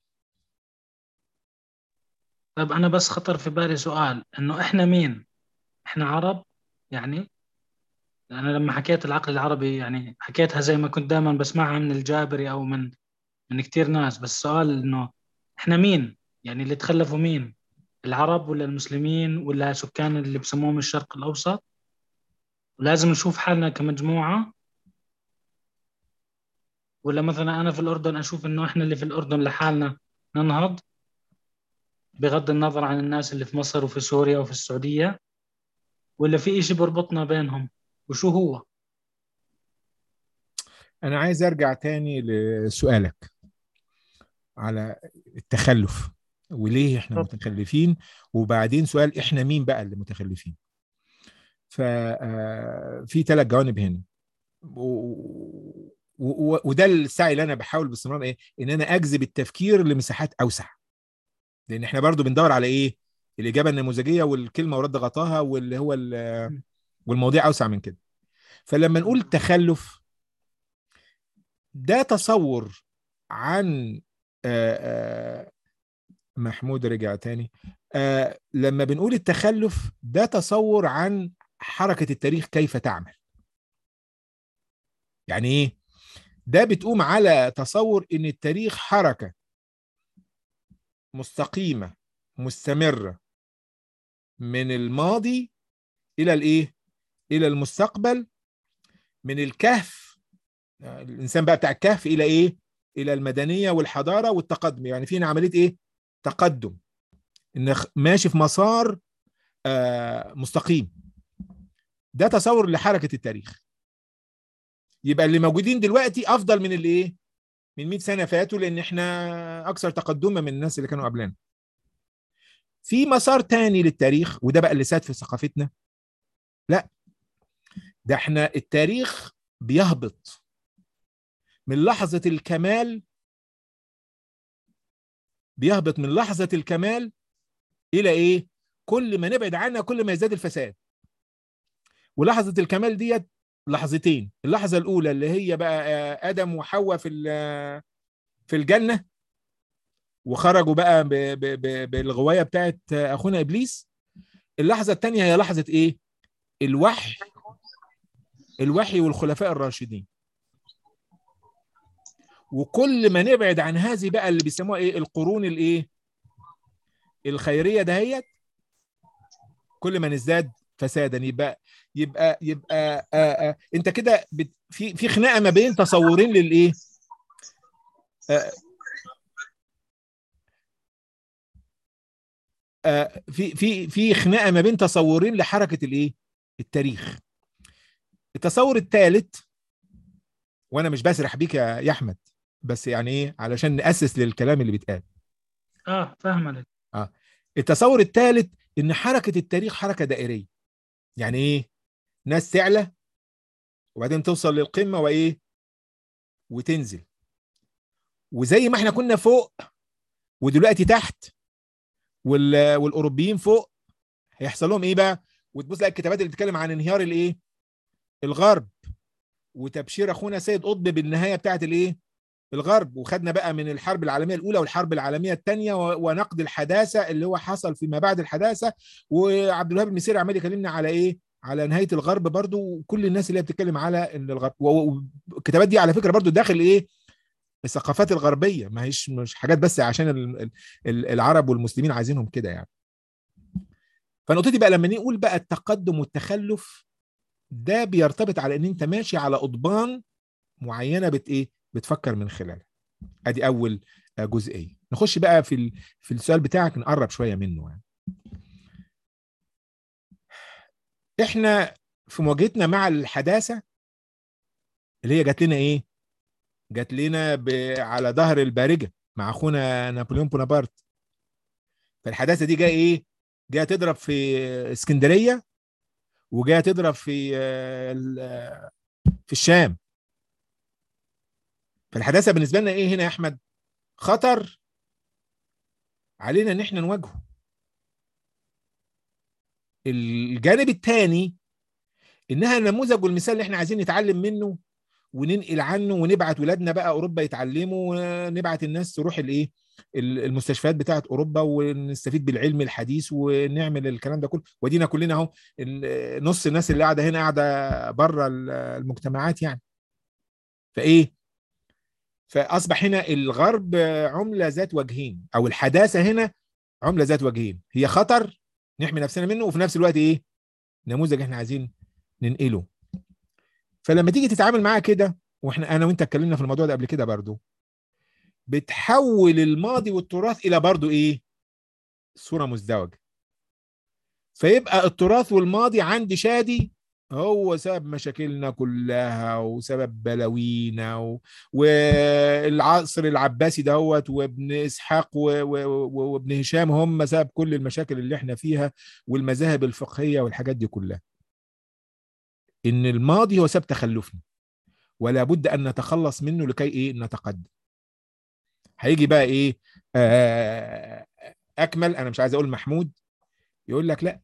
طيب انا بس خطر في بالي سؤال انه احنا مين احنا عرب يعني انا لما حكيت العقل العربي يعني حكيتها زي ما كنت دائما بسمعها من الجابري او من من كتير ناس بس السؤال انه احنا مين يعني اللي تخلفوا مين العرب ولا المسلمين ولا سكان اللي بسموهم الشرق الاوسط ولازم نشوف حالنا كمجموعه ولا مثلا انا في الاردن اشوف انه احنا اللي في الاردن لحالنا ننهض بغض النظر عن الناس اللي في مصر وفي سوريا وفي السعوديه ولا في إشي بربطنا بينهم وشو هو انا عايز ارجع تاني لسؤالك على التخلف وليه احنا متخلفين وبعدين سؤال احنا مين بقى اللي متخلفين ففي ثلاث جوانب هنا وده السعي اللي انا بحاول باستمرار ايه ان انا اجذب التفكير لمساحات اوسع لان احنا برضو بندور على ايه الاجابه النموذجيه والكلمه ورد غطاها واللي هو والمواضيع اوسع من كده فلما نقول تخلف ده تصور عن آآ آآ محمود رجع تاني لما بنقول التخلف ده تصور عن حركة التاريخ كيف تعمل يعني ايه ده بتقوم على تصور ان التاريخ حركة مستقيمة مستمرة من الماضي الى الايه الى المستقبل من الكهف الانسان بقى بتاع الكهف الى ايه الى المدنيه والحضاره والتقدم يعني في عمليه ايه تقدم ان ماشي في مسار آه مستقيم ده تصور لحركه التاريخ يبقى اللي موجودين دلوقتي افضل من اللي ايه من 100 سنه فاتوا لان احنا اكثر تقدما من الناس اللي كانوا قبلنا في مسار تاني للتاريخ وده بقى اللي ساد في ثقافتنا لا ده احنا التاريخ بيهبط من لحظة الكمال بيهبط من لحظة الكمال إلى إيه؟ كل ما نبعد عنها كل ما يزداد الفساد ولحظة الكمال ديت لحظتين اللحظة الأولى اللي هي بقى آدم وحواء في في الجنة وخرجوا بقى بالغواية بتاعت أخونا إبليس اللحظة الثانية هي لحظة إيه؟ الوحي الوحي والخلفاء الراشدين وكل ما نبعد عن هذه بقى اللي بيسموها ايه القرون الايه الخيريه دهيت كل ما نزداد فسادا يبقى يبقى يبقى آآ آآ انت كده في في خناقه ما بين تصورين للايه في في في خناقه ما بين تصورين لحركه الايه التاريخ التصور الثالث وانا مش بسرح بيك يا احمد بس يعني ايه علشان ناسس للكلام اللي بيتقال اه فاهم اه التصور الثالث ان حركه التاريخ حركه دائريه يعني ايه ناس تعلى وبعدين توصل للقمه وايه وتنزل وزي ما احنا كنا فوق ودلوقتي تحت وال... والاوروبيين فوق هيحصل لهم ايه بقى وتبص لك الكتابات اللي بتتكلم عن انهيار الايه الغرب وتبشير اخونا سيد قطب بالنهايه بتاعت الايه الغرب وخدنا بقى من الحرب العالميه الاولى والحرب العالميه الثانيه ونقد الحداثه اللي هو حصل فيما بعد الحداثه وعبد الوهاب المسيري عمال يكلمنا على ايه على نهايه الغرب برضو وكل الناس اللي هي بتتكلم على ان الغرب والكتابات دي على فكره برضو داخل ايه الثقافات الغربيه ما هيش مش حاجات بس عشان العرب والمسلمين عايزينهم كده يعني فنقطتي بقى لما نقول بقى التقدم والتخلف ده بيرتبط على ان انت ماشي على قضبان معينه بت ايه بتفكر من خلالها ادي اول جزئيه نخش بقى في في السؤال بتاعك نقرب شويه منه يعني احنا في مواجهتنا مع الحداثه اللي هي جات لنا ايه جات لنا ب... على ظهر البارجه مع اخونا نابليون بونابرت فالحداثه دي جايه ايه جايه تضرب في اسكندريه وجايه تضرب في في الشام فالحداثه بالنسبه لنا ايه هنا يا احمد خطر علينا ان احنا نواجهه الجانب الثاني انها النموذج والمثال اللي احنا عايزين نتعلم منه وننقل عنه ونبعت ولادنا بقى اوروبا يتعلموا ونبعت الناس تروح الايه المستشفيات بتاعت اوروبا ونستفيد بالعلم الحديث ونعمل الكلام ده كله ودينا كلنا اهو نص الناس اللي قاعده هنا قاعده بره المجتمعات يعني فايه فاصبح هنا الغرب عمله ذات وجهين او الحداثه هنا عمله ذات وجهين هي خطر نحمي نفسنا منه وفي نفس الوقت ايه نموذج احنا عايزين ننقله فلما تيجي تتعامل معاها كده واحنا انا وانت اتكلمنا في الموضوع ده قبل كده برضو بتحول الماضي والتراث الى برضو ايه صوره مزدوجه فيبقى التراث والماضي عند شادي هو سبب مشاكلنا كلها وسبب بلاوينا و... والعصر العباسي دهوت وابن اسحاق و... و... وابن هشام هم سبب كل المشاكل اللي احنا فيها والمذاهب الفقهيه والحاجات دي كلها ان الماضي هو سبب تخلفنا ولا بد ان نتخلص منه لكي ايه نتقدم هيجي بقى ايه آه اكمل انا مش عايز اقول محمود يقول لك لا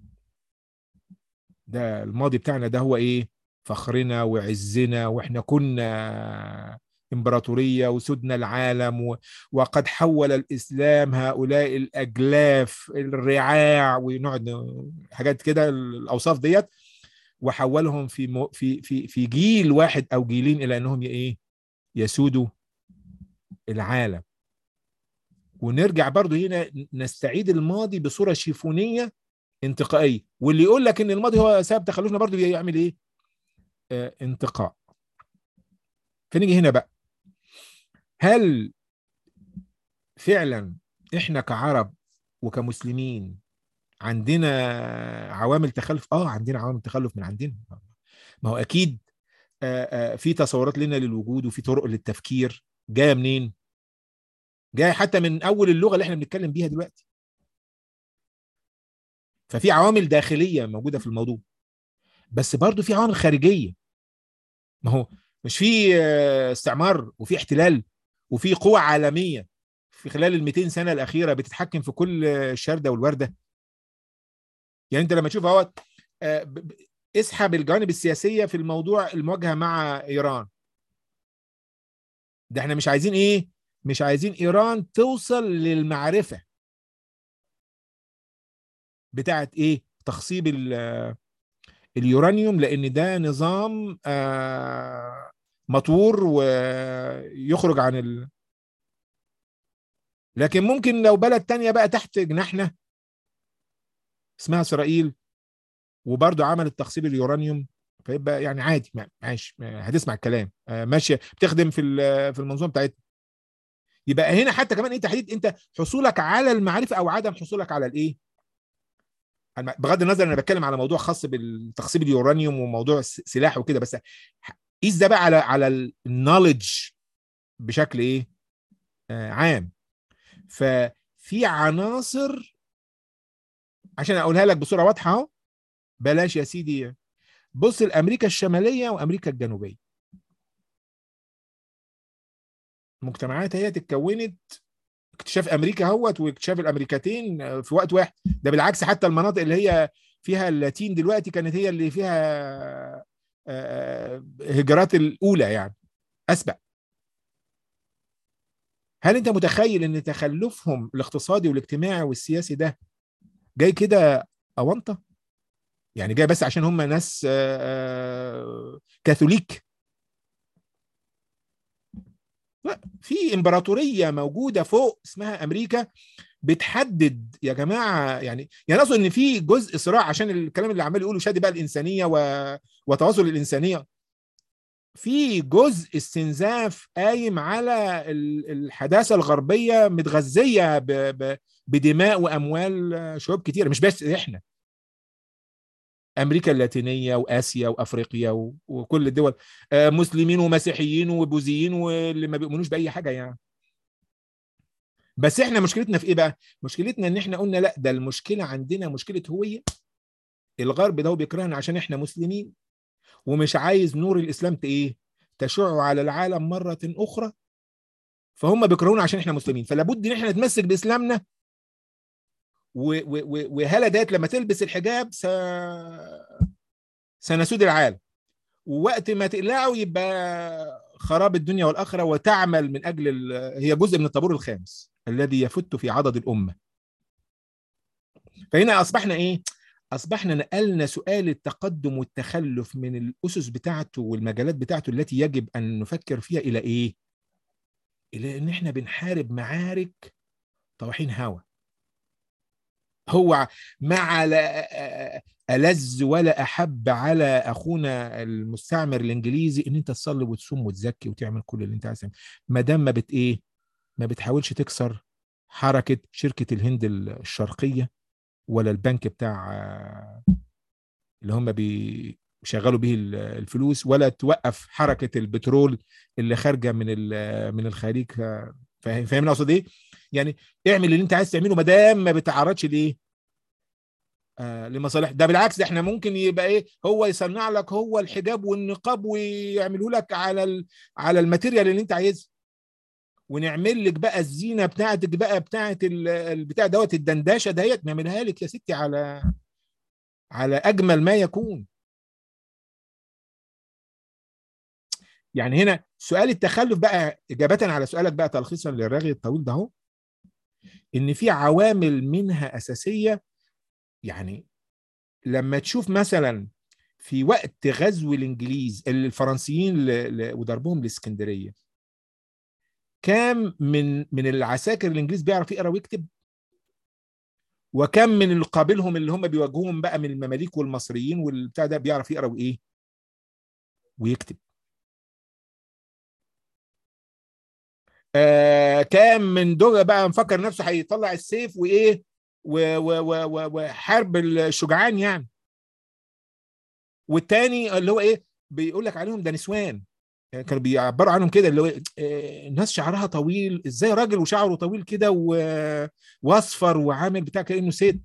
ده الماضي بتاعنا ده هو ايه فخرنا وعزنا واحنا كنا امبراطوريه وسدنا العالم و... وقد حول الاسلام هؤلاء الاجلاف الرعاع ونقعد حاجات كده الاوصاف ديت وحولهم في م... في في في جيل واحد او جيلين الى انهم ايه يسودوا العالم ونرجع برضو هنا نستعيد الماضي بصوره شيفونيه انتقائيه واللي يقول لك ان الماضي هو سبب تخلفنا برضو بيعمل ايه آه انتقاء فنيجي هنا بقى هل فعلا احنا كعرب وكمسلمين عندنا عوامل تخلف اه عندنا عوامل تخلف من عندنا ما هو اكيد آه آه في تصورات لنا للوجود وفي طرق للتفكير جايه منين جايه حتى من اول اللغه اللي احنا بنتكلم بيها دلوقتي ففي عوامل داخليه موجوده في الموضوع بس برضه في عوامل خارجيه ما هو مش في استعمار وفي احتلال وفي قوى عالميه في خلال ال 200 سنه الاخيره بتتحكم في كل الشرده والورده يعني انت لما تشوف اهوت اسحب الجوانب السياسيه في الموضوع المواجهه مع ايران ده احنا مش عايزين ايه مش عايزين ايران توصل للمعرفه بتاعت ايه تخصيب اليورانيوم لان ده نظام آه مطور ويخرج عن ال... لكن ممكن لو بلد تانية بقى تحت جناحنا اسمها اسرائيل وبرضه عملت تخصيب اليورانيوم فيبقى يعني عادي ماشي هتسمع الكلام آه ماشيه بتخدم في في المنظومه بتاعتنا يبقى هنا حتى كمان ايه تحديد انت حصولك على المعرفه او عدم حصولك على الايه بغض النظر انا بتكلم على موضوع خاص بالتخصيب اليورانيوم وموضوع سلاح وكده بس قيس ده بقى على على النولج بشكل ايه آه عام ففي عناصر عشان اقولها لك بصوره واضحه اهو بلاش يا سيدي بص لامريكا الشماليه وامريكا الجنوبيه المجتمعات هي اتكونت اكتشاف امريكا اهوت واكتشاف الامريكتين في وقت واحد ده بالعكس حتى المناطق اللي هي فيها اللاتين دلوقتي كانت هي اللي فيها هجرات الاولى يعني اسبق هل انت متخيل ان تخلفهم الاقتصادي والاجتماعي والسياسي ده جاي كده اونطه يعني جاي بس عشان هم ناس كاثوليك لا في امبراطوريه موجوده فوق اسمها امريكا بتحدد يا جماعه يعني يعني اقصد ان في جزء صراع عشان الكلام اللي عمال يقوله شادي بقى الانسانيه و... وتواصل الانسانيه في جزء استنزاف قايم على الحداثه الغربيه متغذيه ب... ب... بدماء واموال شعوب كتيره مش بس احنا امريكا اللاتينيه واسيا وافريقيا و... وكل الدول مسلمين ومسيحيين وبوذيين واللي ما بيؤمنوش باي حاجه يعني بس احنا مشكلتنا في ايه بقى مشكلتنا ان احنا قلنا لا ده المشكله عندنا مشكله هويه الغرب ده بيكرهنا عشان احنا مسلمين ومش عايز نور الاسلام ايه تشع على العالم مره اخرى فهم بيكرهونا عشان احنا مسلمين فلا بد ان احنا نتمسك باسلامنا و- و- و- وهلا ديت لما تلبس الحجاب س... سنسود العالم ووقت ما تقلعه يبقى خراب الدنيا والاخره وتعمل من اجل ال... هي جزء من الطابور الخامس الذي يفت في عضد الامه فهنا اصبحنا ايه اصبحنا نقلنا سؤال التقدم والتخلف من الاسس بتاعته والمجالات بتاعته التي يجب ان نفكر فيها الى ايه الى ان احنا بنحارب معارك طواحين هوا هو مع لا ألذ ولا أحب على أخونا المستعمر الإنجليزي إن أنت تصلي وتصوم وتزكي وتعمل كل اللي أنت عايز تعمله ما دام ما بت إيه ما بتحاولش تكسر حركة شركة الهند الشرقية ولا البنك بتاع آه، اللي هم بيشغلوا به ال- الفلوس ولا توقف حركة البترول اللي خارجة من ال- من الخليج آه، فاهم فاهمني اقصد ايه؟ يعني اعمل اللي انت عايز تعمله ما دام ما بتعرضش لايه؟ آه لمصالح ده بالعكس ده احنا ممكن يبقى ايه هو يصنع لك هو الحجاب والنقاب ويعمله لك على ال... على الماتيريال اللي انت عايزها ونعمل لك بقى الزينه بتاعتك بقى بتاعت ال- البتاع دوت الدندشه ديت نعملها لك يا ستي على على اجمل ما يكون يعني هنا سؤال التخلف بقى اجابه على سؤالك بقى تلخيصا للرغي الطويل ده اهو ان في عوامل منها اساسيه يعني لما تشوف مثلا في وقت غزو الانجليز الفرنسيين ل- ل- وضربهم لاسكندريه كام من من العساكر الانجليز بيعرف يقرا ويكتب وكم من اللي قابلهم اللي هم بيواجهوهم بقى من المماليك والمصريين والبتاع ده بيعرف يقرا وايه ويكتب آه كام من دول بقى مفكر نفسه هيطلع السيف وايه و- و- و- و- وحرب الشجعان يعني والتاني اللي هو ايه بيقول لك عليهم ده نسوان يعني كانوا بيعبروا عنهم كده اللي هو إيه، آه، الناس شعرها طويل ازاي راجل وشعره طويل كده و- واصفر وعامل بتاع كانه ست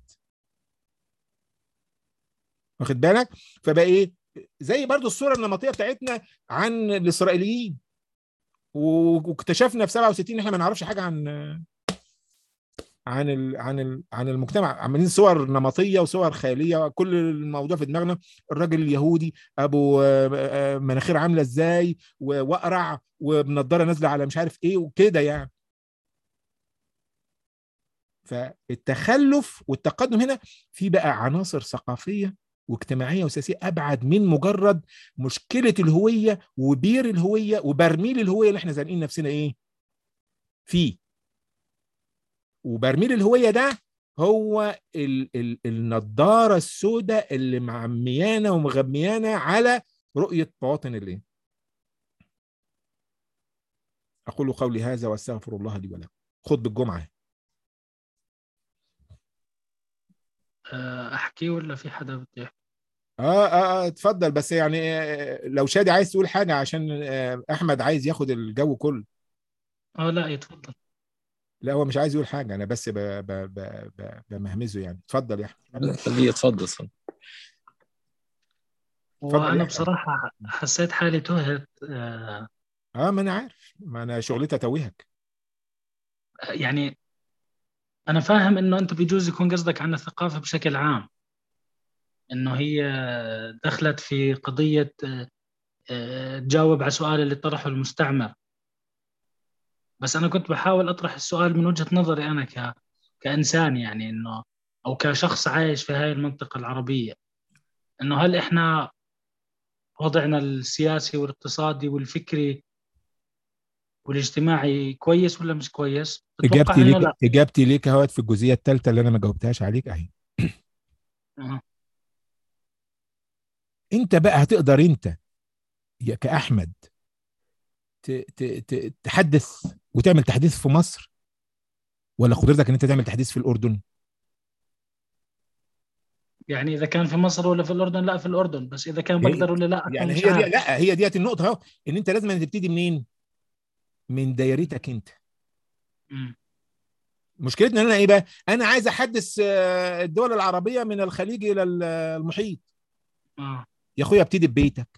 واخد بالك فبقى ايه زي برضو الصوره النمطيه بتاعتنا عن الاسرائيليين و- واكتشفنا في 67 احنا ما نعرفش حاجه عن عن ال عن ال عن المجتمع عاملين صور نمطيه وصور خياليه كل الموضوع في دماغنا الراجل اليهودي ابو آه، آه، مناخير عامله ازاي و- واقرع وبنضاره نازله على مش عارف ايه وكده يعني فالتخلف والتقدم هنا في بقى عناصر ثقافيه واجتماعيه وسياسيه ابعد من مجرد مشكله الهويه وبير الهويه وبرميل الهويه اللي احنا زانقين نفسنا ايه فيه وبرميل الهويه ده هو ال ال النضاره السوداء اللي معميانا ومغميانا على رؤيه بواطن الايه اقول قولي هذا واستغفر الله لي ولكم خطبه الجمعه آه، احكي ولا في حدا بده يحكي؟ اه اه اه اتفضل بس يعني آه، لو شادي عايز تقول حاجه عشان آه، احمد عايز ياخد الجو كله اه لا يتفضل لا هو مش عايز يقول حاجه انا بس ب- ب- ب- ب- بمهمزه يعني اتفضل يا احمد لا، خليه يتفضل اتفضل. اتفضل يا وانا أحمد. بصراحه حسيت حالي تهت آه، اه ما انا عارف ما انا شغلتي اتوهك يعني انا فاهم انه انت بيجوز يكون قصدك عن الثقافه بشكل عام انه هي دخلت في قضيه آه، آه، تجاوب على سؤال اللي طرحه المستعمر بس انا كنت بحاول اطرح السؤال من وجهه نظري انا ك كانسان يعني انه او كشخص عايش في هاي المنطقه العربيه انه هل احنا وضعنا السياسي والاقتصادي والفكري والاجتماعي كويس ولا مش كويس؟ بتوقع اجابتي انه ليك لا اجابتي ليك اهوت في الجزئيه الثالثه اللي انا ما جاوبتهاش عليك اهي أه. انت بقى هتقدر انت يا كاحمد ت- ت- ت- تحدث وتعمل تحديث في مصر ولا قدرتك ان انت تعمل تحديث في الاردن يعني اذا كان في مصر ولا في الاردن لا في الاردن بس اذا كان هي- بقدر ولا لا أكون يعني مش هي دي عارف. لا هي ديت النقطه اهو ان انت لازم تبتدي منين من دايرتك انت مم. مشكلتنا ان انا ايه بقى انا عايز احدث آه، الدول العربيه من الخليج الى ال- المحيط اه يا اخويا ابتدي ببيتك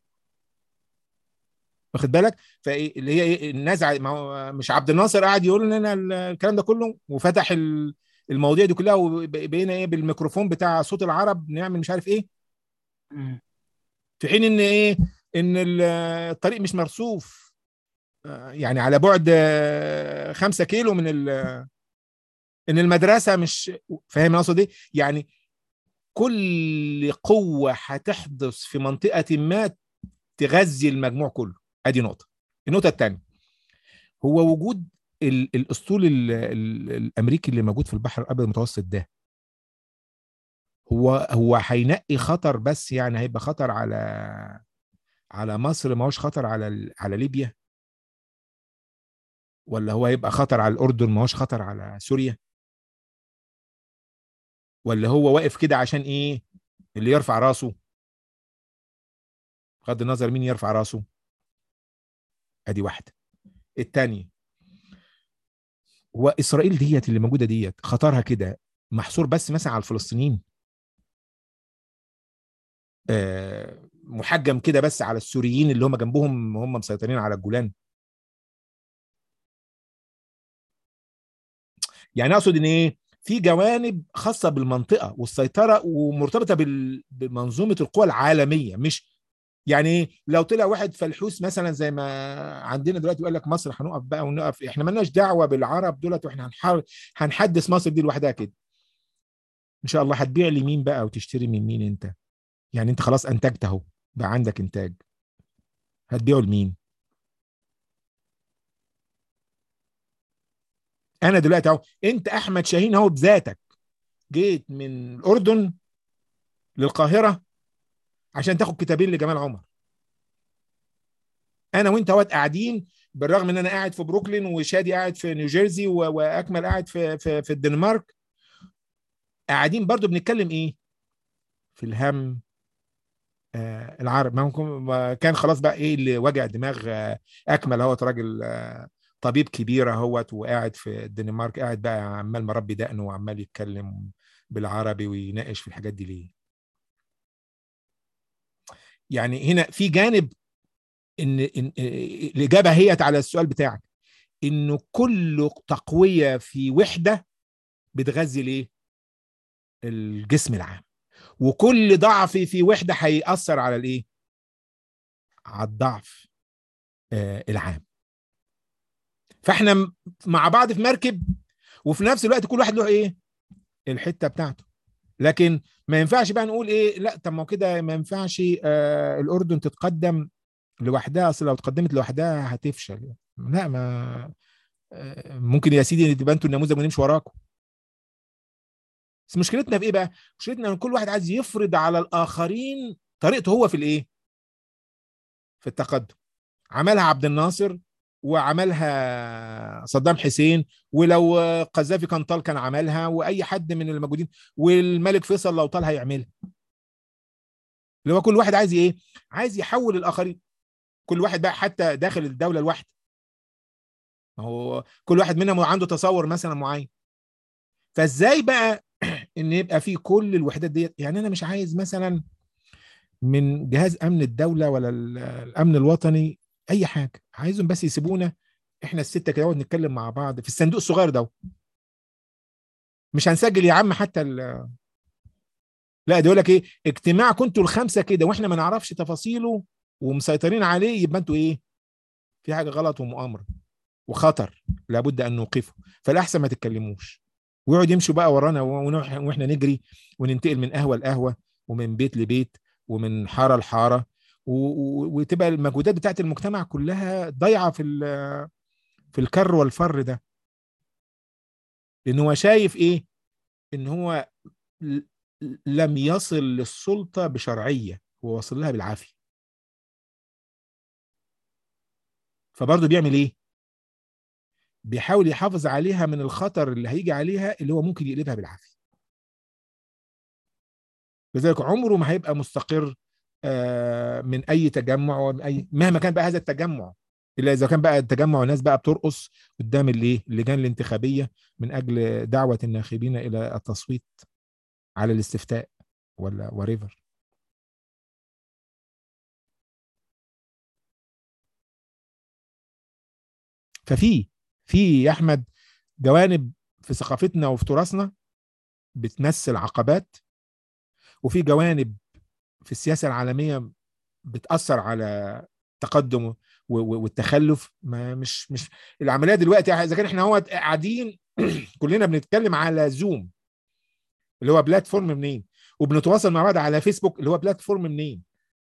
واخد بالك فايه اللي هي ايه النزعه ما هو مش عبد الناصر قاعد يقول لنا ال- الكلام ده كله وفتح ال- المواضيع دي كلها وبقينا ايه بالميكروفون بتاع صوت العرب نعمل مش عارف ايه مم. في حين ان ايه ان ال- الطريق مش مرصوف آه، يعني على بعد آه، خمسة كيلو من ال- ان المدرسه مش فاهم أنا اقصد ايه يعني كل قوه هتحدث في منطقه ما تغذي المجموع كله ادي نقطه النقطه الثانيه هو وجود ال- الاسطول ال- ال- الامريكي اللي موجود في البحر الابيض المتوسط ده هو هو هينقي خطر بس يعني هيبقى خطر على على مصر ما هوش خطر على ال- على ليبيا ولا هو هيبقى خطر على الاردن ما هوش خطر على سوريا ولا هو واقف كده عشان ايه اللي يرفع راسه بغض النظر مين يرفع راسه ادي واحده الثانيه هو اسرائيل ديت اللي موجوده ديت خطرها كده محصور بس مثلا على الفلسطينيين آه، محجم كده بس على السوريين اللي هم جنبهم هم مسيطرين على الجولان يعني اقصد ان ايه في جوانب خاصه بالمنطقه والسيطره ومرتبطه بال- بمنظومه القوى العالميه مش يعني ايه لو طلع واحد فلحوس مثلا زي ما عندنا دلوقتي يقول لك مصر هنقف بقى ونقف احنا مالناش دعوه بالعرب دولت واحنا هنحر هنحدث مصر دي لوحدها كده ان شاء الله هتبيع لمين بقى وتشتري من مين انت يعني انت خلاص انتجت اهو بقى عندك انتاج هتبيعه لمين انا دلوقتي اهو انت احمد شاهين اهو بذاتك جيت من الاردن للقاهره عشان تاخد كتابين لجمال عمر انا وانت اهوت قاعدين بالرغم ان انا قاعد في بروكلين وشادي قاعد في نيوجيرسي و- واكمل قاعد في في في الدنمارك قاعدين برضو بنتكلم ايه في الهم آه العرب ما هو- ما كان خلاص بقى ايه اللي وجع دماغ آه اكمل اهوت راجل آه طبيب كبير اهوت وقاعد في الدنمارك قاعد بقى عمال مربي دقنه وعمال يتكلم بالعربي ويناقش في الحاجات دي ليه يعني هنا في جانب ان, إن إيه، الاجابه هي على السؤال بتاعك انه كل تقويه في وحده بتغذي الايه الجسم العام وكل ضعف في وحده هيأثر على الايه على الضعف آه العام فاحنا م- مع بعض في مركب وفي نفس الوقت كل واحد له ايه الحته بتاعته لكن ما ينفعش بقى نقول ايه لا طب ما هو كده ما ينفعش آه الاردن تتقدم لوحدها اصل لو اتقدمت لوحدها هتفشل لا ما آه، ممكن يا سيدي تبقى انتوا النموذج ونمشي وراكم بس مشكلتنا في ايه بقى مشكلتنا ان كل واحد عايز يفرض على الاخرين طريقته هو في الايه في التقدم عملها عبد الناصر وعملها صدام حسين ولو قذافي كان طال كان عملها واي حد من الموجودين والملك فيصل لو طال هيعملها اللي هو كل واحد عايز ايه عايز يحول الاخرين كل واحد بقى حتى داخل الدوله الواحده ما هو كل واحد منهم عنده تصور مثلا معين فازاي بقى ان يبقى في كل الوحدات ديت يعني انا مش عايز مثلا من جهاز امن الدوله ولا ال- الامن الوطني اي حاجه عايزهم بس يسيبونا احنا السته كده نقعد نتكلم مع بعض في الصندوق الصغير ده مش هنسجل يا عم حتى ال لا ده يقول لك ايه اجتماع كنتوا الخمسه كده واحنا ما نعرفش تفاصيله ومسيطرين عليه يبقى انتوا ايه في حاجه غلط ومؤامره وخطر لابد ان نوقفه فالاحسن ما تتكلموش ويقعد يمشوا بقى ورانا ونروح- واحنا نجري وننتقل من قهوه لقهوه ومن بيت لبيت ومن حاره لحاره و- و- وتبقى المجهودات بتاعت المجتمع كلها ضايعه في ال- في الكر والفر ده لان هو شايف ايه ان هو ل- لم يصل للسلطه بشرعيه هو وصل لها بالعافيه فبرضه بيعمل ايه بيحاول يحافظ عليها من الخطر اللي هيجي عليها اللي هو ممكن يقلبها بالعافيه لذلك عمره ما هيبقى مستقر آه، من اي تجمع ومن اي مهما كان بقى هذا التجمع الا اذا كان بقى التجمع الناس بقى بترقص قدام الايه اللجان الانتخابيه من اجل دعوه الناخبين الى التصويت على الاستفتاء ولا وريفر ففي في يا احمد جوانب في ثقافتنا وفي تراثنا بتمثل عقبات وفي جوانب في السياسه العالميه بتاثر على التقدم والتخلف ما مش مش العمليه دلوقتي اذا كان احنا هو قاعدين كلنا بنتكلم على زوم اللي هو بلاتفورم منين وبنتواصل مع بعض على فيسبوك اللي هو بلاتفورم منين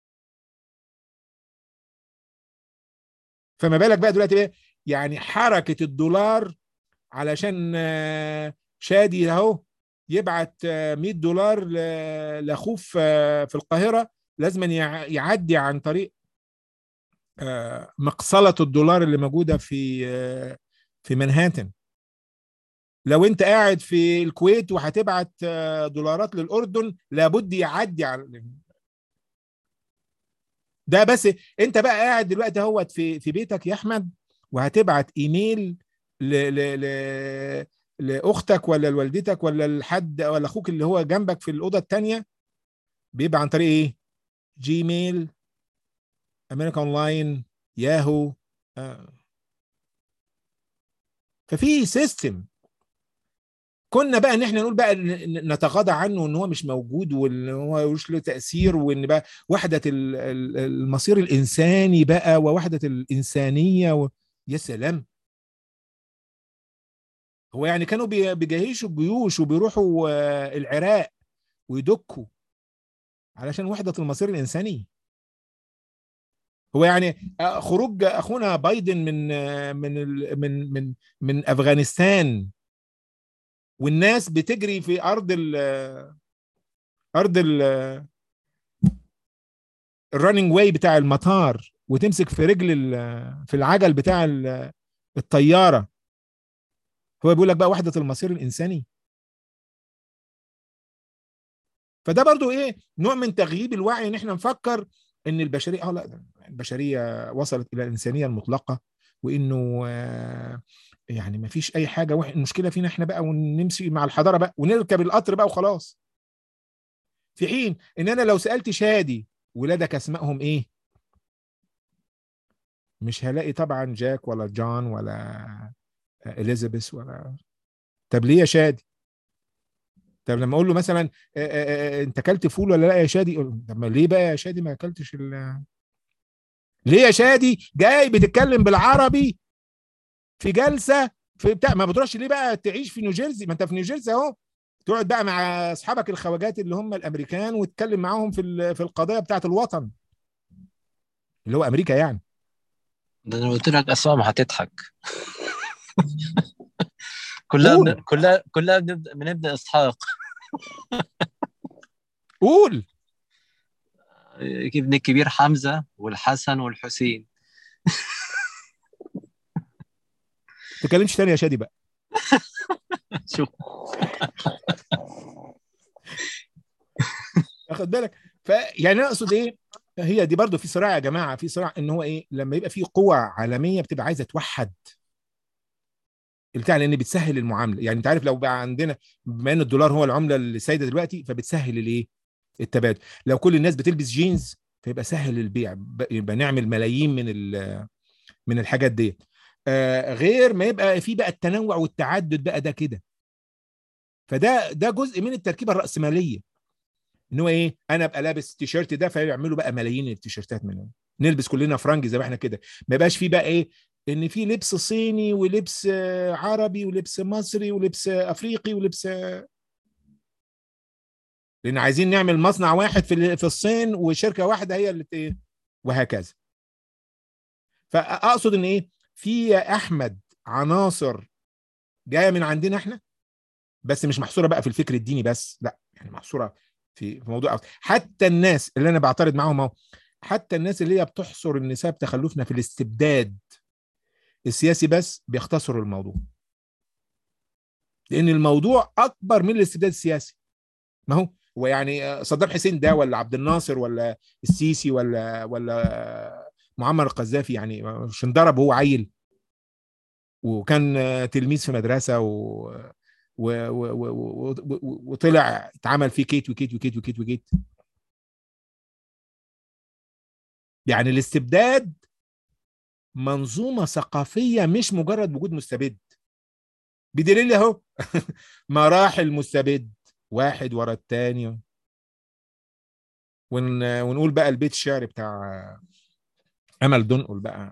فما بالك بقى دلوقتي ايه يعني حركه الدولار علشان شادي اهو يبعت 100 دولار لاخوه في القاهره لازم يعدي عن طريق مقصله الدولار اللي موجوده في في منهاتن لو انت قاعد في الكويت وهتبعت دولارات للاردن لابد يعدي على ده بس انت بقى قاعد دلوقتي اهوت في في بيتك يا احمد وهتبعت ايميل ل ل ل لاختك ولا لوالدتك ولا لحد ولا اخوك اللي هو جنبك في الاوضه الثانيه بيبقى عن طريق ايه جيميل امريكا اونلاين ياهو آه. ففي سيستم كنا بقى ان احنا نقول بقى نتغاضى عنه ان هو مش موجود وان هو ملوش له تاثير وان بقى وحده المصير الانساني بقى ووحده الانسانيه و... يا سلام هو يعني كانوا بيجهشوا الجيوش وبيروحوا العراق ويدكوا علشان وحده المصير الانساني هو يعني خروج اخونا بايدن من من من من من افغانستان والناس بتجري في ارض ال ارض ال الرننج واي بتاع المطار وتمسك في رجل في العجل بتاع الطياره هو بيقول لك بقى وحده المصير الانساني فده برضو ايه نوع من تغييب الوعي ان احنا نفكر ان البشريه اه لا البشريه وصلت الى الانسانيه المطلقه وانه آه يعني ما فيش اي حاجه وح... المشكله فينا احنا بقى ونمشي مع الحضاره بقى ونركب القطر بقى وخلاص في حين ان انا لو سالت شادي ولادك اسمائهم ايه مش هلاقي طبعا جاك ولا جون ولا اليزابيث ولا طب ليه يا شادي طب لما اقول له مثلا آآ آآ انت اكلت فول ولا لا يا شادي طب ليه بقى يا شادي ما اكلتش ال ليه يا شادي جاي بتتكلم بالعربي في جلسه في بتاع ما بتروحش ليه بقى تعيش في نيوجيرسي ما انت في نيوجيرسي اهو تقعد بقى مع اصحابك الخواجات اللي هم الامريكان وتتكلم معاهم في في القضايا بتاعه الوطن اللي هو امريكا يعني ده انا قلت لك اسماء ما هتضحك كلها من... كلها كلها بنبدا من ابن اسحاق قول ابن الكبير حمزه والحسن والحسين تكلمش تاني يا شادي بقى شوف واخد بالك فيعني اقصد ايه هي دي برضو في صراع يا جماعه في صراع ان هو ايه لما يبقى في قوى عالميه بتبقى عايزه توحد البتاع لان بتسهل المعامله يعني انت عارف لو بقى عندنا بما ان الدولار هو العمله اللي سايده دلوقتي فبتسهل الايه التبادل لو كل الناس بتلبس جينز فيبقى سهل البيع يبقى نعمل ملايين من من الحاجات ديت آه غير ما يبقى في بقى التنوع والتعدد بقى ده كده فده ده جزء من التركيبه الراسماليه ان هو ايه انا ابقى لابس التيشيرت ده فيعملوا بقى ملايين التيشيرتات منهم نلبس كلنا فرنج زي ما احنا كده ما يبقاش في بقى ايه ان في لبس صيني ولبس عربي ولبس مصري ولبس افريقي ولبس لان عايزين نعمل مصنع واحد في في الصين وشركه واحده هي اللي ايه وهكذا فاقصد ان ايه في يا احمد عناصر جايه من عندنا احنا بس مش محصوره بقى في الفكر الديني بس لا يعني محصوره في في موضوع حتى الناس اللي انا بعترض معاهم اهو حتى الناس اللي هي بتحصر النساء بتخلفنا في الاستبداد السياسي بس بيختصروا الموضوع لان الموضوع اكبر من الاستبداد السياسي ما هو هو يعني صدام حسين ده ولا عبد الناصر ولا السيسي ولا ولا معمر القذافي يعني مش انضرب وهو عيل وكان تلميذ في مدرسه و و و و و وطلع اتعمل فيه كيت وكيت وكيت وكيت وكيت يعني الاستبداد منظومه ثقافيه مش مجرد وجود مستبد بدليل اهو مراحل مستبد واحد ورا التاني ون... ونقول بقى البيت الشعري بتاع امل دنقل بقى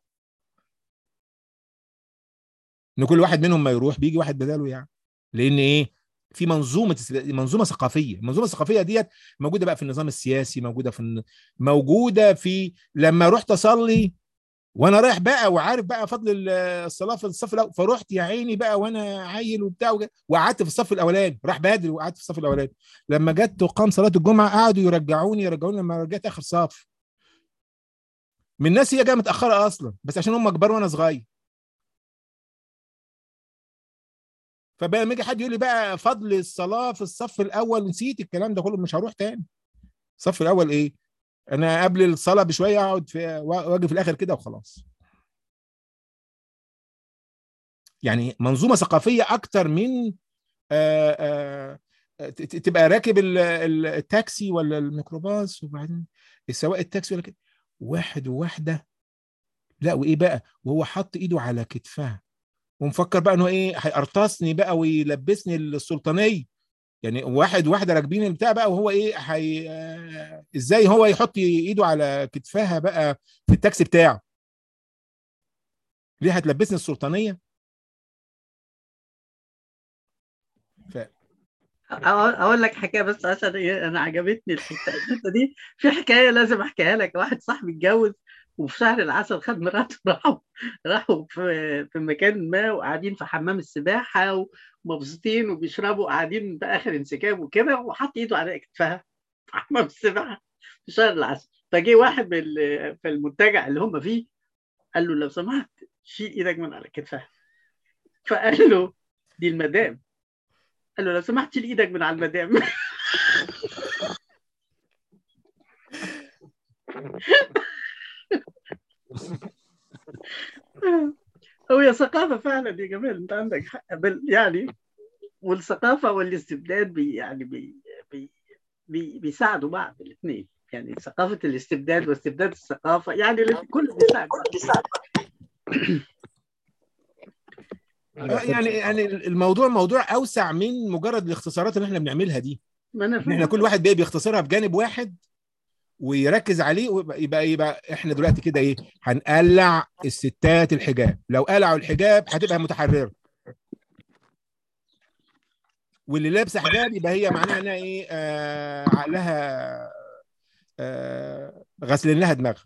ان كل واحد منهم ما يروح بيجي واحد بداله يعني لان ايه في منظومه منظومه ثقافيه المنظومه الثقافيه ديت موجوده بقى في النظام السياسي موجوده في الن- موجوده في لما رحت اصلي وانا رايح بقى وعارف بقى فضل ال- الصلاه في الصف الاول فرحت يا عيني بقى وانا عيل وبتاع وج- وقعدت في الصف الاولاني راح بدري وقعدت في الصف الاولاني لما جت تقام صلاه الجمعه قعدوا يرجعوني يرجعوني لما رجعت اخر صف من الناس هي جايه متاخره اصلا بس عشان هم كبار وانا صغير فبقى لما يجي حد يقول لي بقى فضل الصلاه في الصف الاول نسيت الكلام ده كله مش هروح تاني الصف الاول ايه انا قبل الصلاه بشويه اقعد في واجي في الاخر كده وخلاص يعني منظومه ثقافيه اكتر من آآ آآ ت- ت- تبقى راكب ال- ال- التاكسي ولا الميكروباص وبعدين السواق التاكسي ولا كده واحد وواحده لا وايه بقى وهو حط ايده على كتفها ومفكر بقى انه ايه هيقرطسني بقى ويلبسني السلطانيه يعني واحد واحده راكبين البتاع بقى وهو ايه هي آه، ازاي هو يحط ايده على كتفها بقى في التاكسي بتاعه ليه هتلبسني السلطانيه ف... أقول أقول لك حكايه بس عشان إيه، انا عجبتني الحته الحته دي في حكايه لازم احكيها لك واحد صاحبي اتجوز وفي شهر العسل خد مراته راحوا راحوا في في مكان ما وقاعدين في حمام السباحه ومبسوطين وبيشربوا قاعدين باخر انسكاب وكده وحط ايده على كتفها في حمام السباحه في شهر العسل فجه واحد من ال- في المنتجع اللي هم فيه قال له لو سمحت شيل ايدك من على كتفها فقال له دي المدام قال له لو سمحت شيل ايدك من على المدام هو يا ثقافة فعلا يا جمال انت عندك حق بل يعني والثقافة والاستبداد بي يعني بي بي بي بيساعدوا بعض الاثنين يعني ثقافة الاستبداد واستبداد الثقافة يعني الاتنين- كله بيساعد بعض. يعني يعني الموضوع موضوع اوسع من مجرد الاختصارات اللي احنا بنعملها دي ما انا ان احنا فاهم كل واحد بقى بيختصرها في جانب واحد ويركز عليه ويبقى يبقى, يبقى احنا دلوقتي كده ايه هنقلع الستات الحجاب لو قلعوا الحجاب هتبقى متحرره واللي لابسه حجاب يبقى هي معناها انها ايه آه عقلها آه غسلين لها دماغها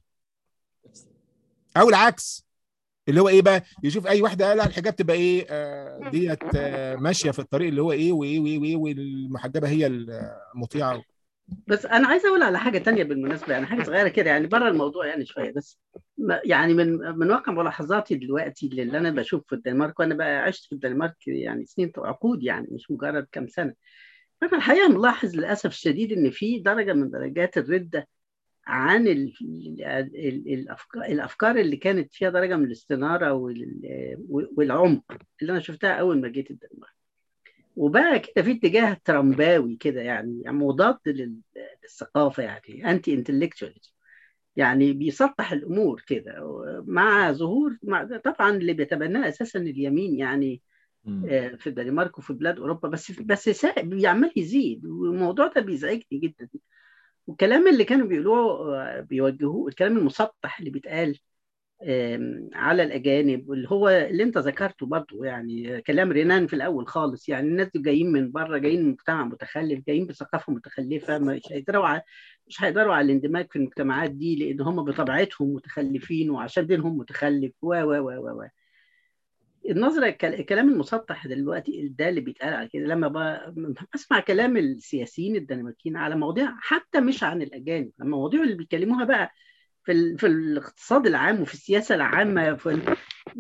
او العكس اللي هو ايه بقى يشوف اي واحده قلع الحجاب تبقى ايه آه ديت آه ماشيه في الطريق اللي هو ايه وايه وايه وايه والمحجبه هي المطيعه بس انا عايز اقول على حاجه تانية بالمناسبه يعني حاجه صغيره كده يعني بره الموضوع يعني شويه بس ما- يعني من من واقع ملاحظاتي دلوقتي اللي انا بشوف في الدنمارك وانا بقى عشت في الدنمارك يعني سنين عقود يعني مش مجرد كام سنه فانا الحقيقه ملاحظ للاسف الشديد ان في درجه من درجات الرده عن ال ال ال الافكار الافكار اللي كانت فيها درجه من الاستناره وال- والعمق اللي انا شفتها اول ما جيت الدنمارك وبقى كده في اتجاه ترامباوي كده يعني مضاد لل- للثقافه يعني انتي انتلكتشواليزم يعني بيسطح الامور كده مع ظهور مع طبعا اللي بيتبناه اساسا اليمين يعني آه، في الدنمارك وفي بلاد اوروبا بس بس سا- بيعمل يزيد والموضوع ده بيزعجني جدا والكلام اللي كانوا بيقولوه آه، بيوجهوه الكلام المسطح اللي بيتقال آم، على الاجانب واللي هو اللي انت ذكرته برضه يعني كلام رينان في الاول خالص يعني الناس دول جايين من بره جايين من مجتمع متخلف جايين بثقافه متخلفه مش هيقدروا على مش هيقدروا على الاندماج في المجتمعات دي لان هم بطبيعتهم متخلفين وعشان دينهم متخلف و و و و و النظره الك- الكلام المسطح دلوقتي ده اللي بيتقال على كده لما ب- بسمع كلام السياسيين الدنماركيين على مواضيع حتى مش عن الاجانب المواضيع اللي بيتكلموها بقى في ال... في الاقتصاد العام وفي السياسه العامه في ال...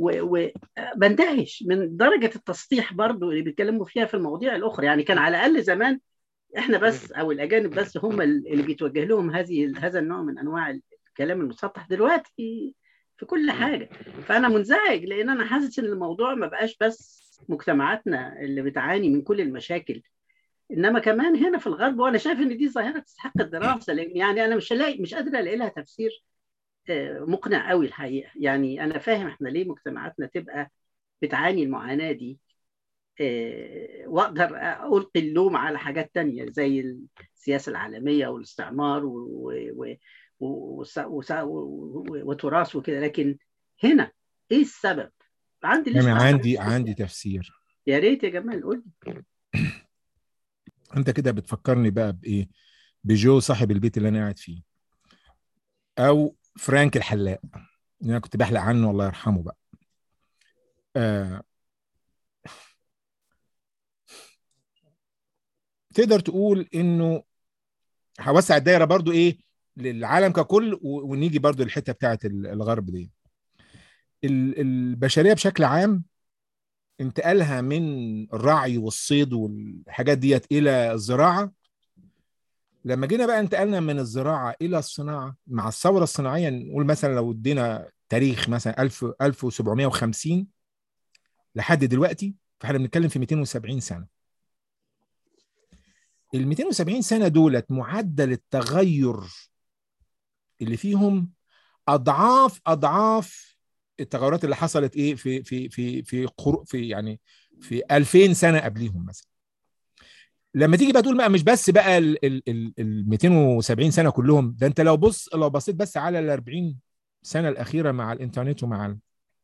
وبندهش من درجه التسطيح برضو اللي بيتكلموا فيها في المواضيع الاخرى يعني كان على الاقل زمان احنا بس او الاجانب بس هم اللي بيتوجه لهم هذه هذا النوع من انواع الكلام المسطح دلوقتي في كل حاجه فانا منزعج لان انا حاسس ان الموضوع ما بقاش بس مجتمعاتنا اللي بتعاني من كل المشاكل انما كمان هنا في الغرب وانا شايف ان دي ظاهره تستحق الدراسه لان يعني انا مش لاقي مش قادره الاقي لها تفسير آه، مقنع قوي الحقيقه يعني انا فاهم احنا ليه مجتمعاتنا تبقى بتعاني المعاناه دي آه، واقدر القي اللوم على حاجات تانية زي السياسه العالميه والاستعمار و- و- و- وس- وس- و- وتراث وكده لكن هنا ايه السبب؟ عندي ليش انا بقى؟ عندي عندي تفسير يا ريت يا جمال قول لي انت كده بتفكرني بقى بايه بجو صاحب البيت اللي انا قاعد فيه او فرانك الحلاق اللي انا كنت بحلق عنه الله يرحمه بقى آه تقدر تقول انه هوسع الدايره برضو ايه للعالم ككل و- ونيجي برضو للحته بتاعت ال- الغرب دي ال- البشريه بشكل عام انتقالها من الرعي والصيد والحاجات ديت الى الزراعه لما جينا بقى انتقلنا من الزراعه الى الصناعه مع الثوره الصناعيه نقول مثلا لو ادينا تاريخ مثلا 1000 1750 لحد دلوقتي فاحنا بنتكلم في 270 سنه ال 270 سنه دولت معدل التغير اللي فيهم اضعاف اضعاف التغيرات اللي حصلت ايه في في في في قرو في يعني في 2000 سنه قبليهم مثلا لما تيجي بقى تقول بقى مش بس بقى ال ال ال ال 270 سنه كلهم ده انت لو بص لو بصيت بس على ال 40 سنه الاخيره مع الانترنت ومع ال...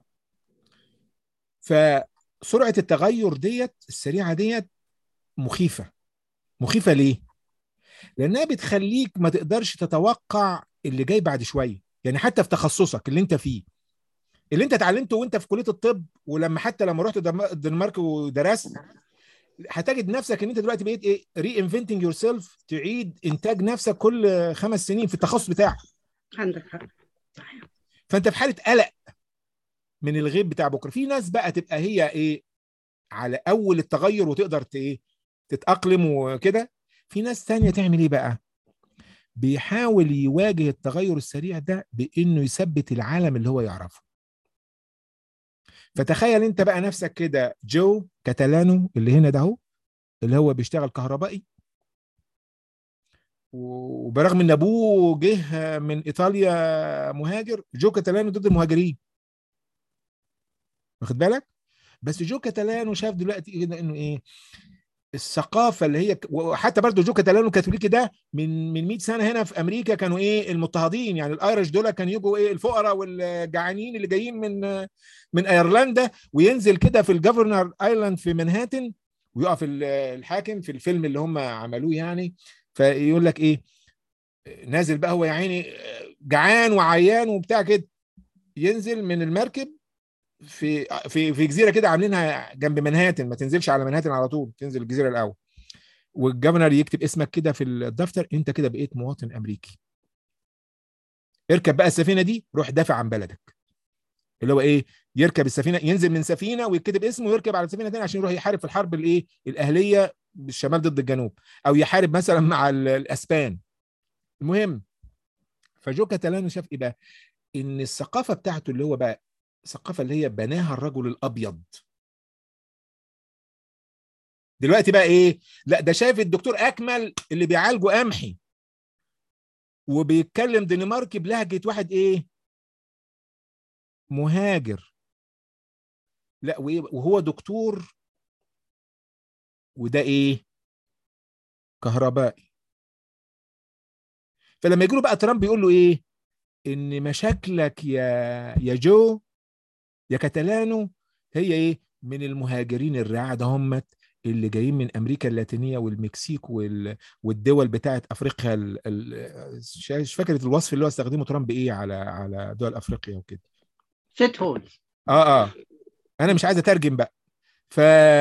فسرعه التغير ديت السريعه ديت مخيفه مخيفه ليه؟ لانها بتخليك ما تقدرش تتوقع اللي جاي بعد شويه يعني حتى في تخصصك اللي انت فيه اللي انت اتعلمته وانت في كليه الطب ولما حتى لما رحت دم- الدنمارك ودرست هتجد نفسك ان انت دلوقتي بقيت ايه ري انفنتنج يور سيلف تعيد انتاج نفسك كل خمس سنين في التخصص بتاعك عندك حق صحيح فانت في حاله قلق من الغيب بتاع بكره في ناس بقى تبقى هي ايه على اول التغير وتقدر ت- ايه تتاقلم وكده في ناس تانية تعمل ايه بقى بيحاول يواجه التغير السريع ده بانه يثبت العالم اللي هو يعرفه فتخيل انت بقى نفسك كده جو كاتالانو اللي هنا ده اهو اللي هو بيشتغل كهربائي وبرغم ان ابوه جه من ايطاليا مهاجر جو كاتالانو ضد المهاجرين واخد بالك بس جو كاتالانو شاف دلوقتي كده انه ايه الثقافه اللي هي وحتى برضه جو كاتالانو الكاثوليكي ده من من 100 سنه هنا في امريكا كانوا ايه المضطهدين يعني الايرش دول كانوا يجوا ايه الفقراء والجعانين اللي جايين من من ايرلندا وينزل كده في الجفرنر ايلاند في منهاتن ويقف ال- الحاكم في الفيلم اللي هم عملوه يعني فيقول لك ايه نازل بقى هو يا عيني جعان وعيان وبتاع كده ينزل من المركب في في في جزيره كده عاملينها جنب منهاتن ما تنزلش على منهاتن على طول تنزل الجزيره الاول والجفنر يكتب اسمك كده في الدفتر انت كده بقيت مواطن امريكي اركب بقى السفينه دي روح دافع عن بلدك اللي هو ايه يركب السفينه ينزل من سفينه ويكتب اسمه ويركب على سفينه ثانيه عشان يروح يحارب في الحرب الايه الاهليه بالشمال ضد الجنوب او يحارب مثلا مع ال- الاسبان المهم فجو كاتالانو شاف ايه بقى ان الثقافه بتاعته اللي هو بقى الثقافه اللي هي بناها الرجل الابيض دلوقتي بقى ايه لا ده شايف الدكتور اكمل اللي بيعالجه قمحي وبيتكلم دنماركي بلهجه واحد ايه مهاجر لا وإيه وهو دكتور وده ايه كهربائي فلما يجي له بقى ترامب يقول له ايه ان مشاكلك يا يا جو يا كاتالانو هي ايه من المهاجرين الرعاة همت اللي جايين من امريكا اللاتينيه والمكسيك وال... والدول بتاعت افريقيا ال... ال... مش فاكر الوصف اللي هو استخدمه ترامب ايه على على دول افريقيا وكده شيت هول اه اه انا مش عايز اترجم بقى ف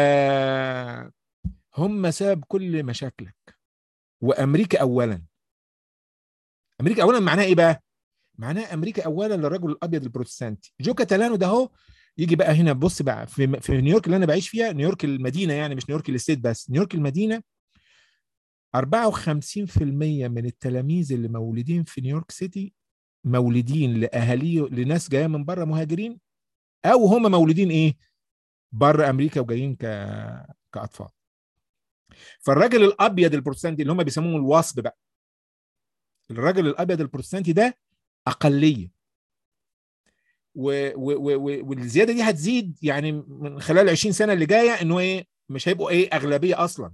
هم سبب كل مشاكلك وامريكا اولا امريكا اولا معناها ايه بقى معناها امريكا اولا للرجل الابيض البروتستانتي جو كاتالانو ده اهو يجي بقى هنا بص بقى في في نيويورك اللي انا بعيش فيها نيويورك المدينه يعني مش نيويورك الستيت بس نيويورك المدينه 54% من التلاميذ اللي مولودين في نيويورك سيتي مولودين لاهاليه لناس جايه من بره مهاجرين او هم مولودين ايه بره امريكا وجايين ك... كاطفال فالراجل الابيض البروتستانتي اللي هم بيسموه الوصب بقى الراجل الابيض البروتستانتي ده اقليه و... و... و... والزياده دي هتزيد يعني من خلال 20 سنه اللي جايه ان هو ايه مش هيبقوا ايه اغلبيه اصلا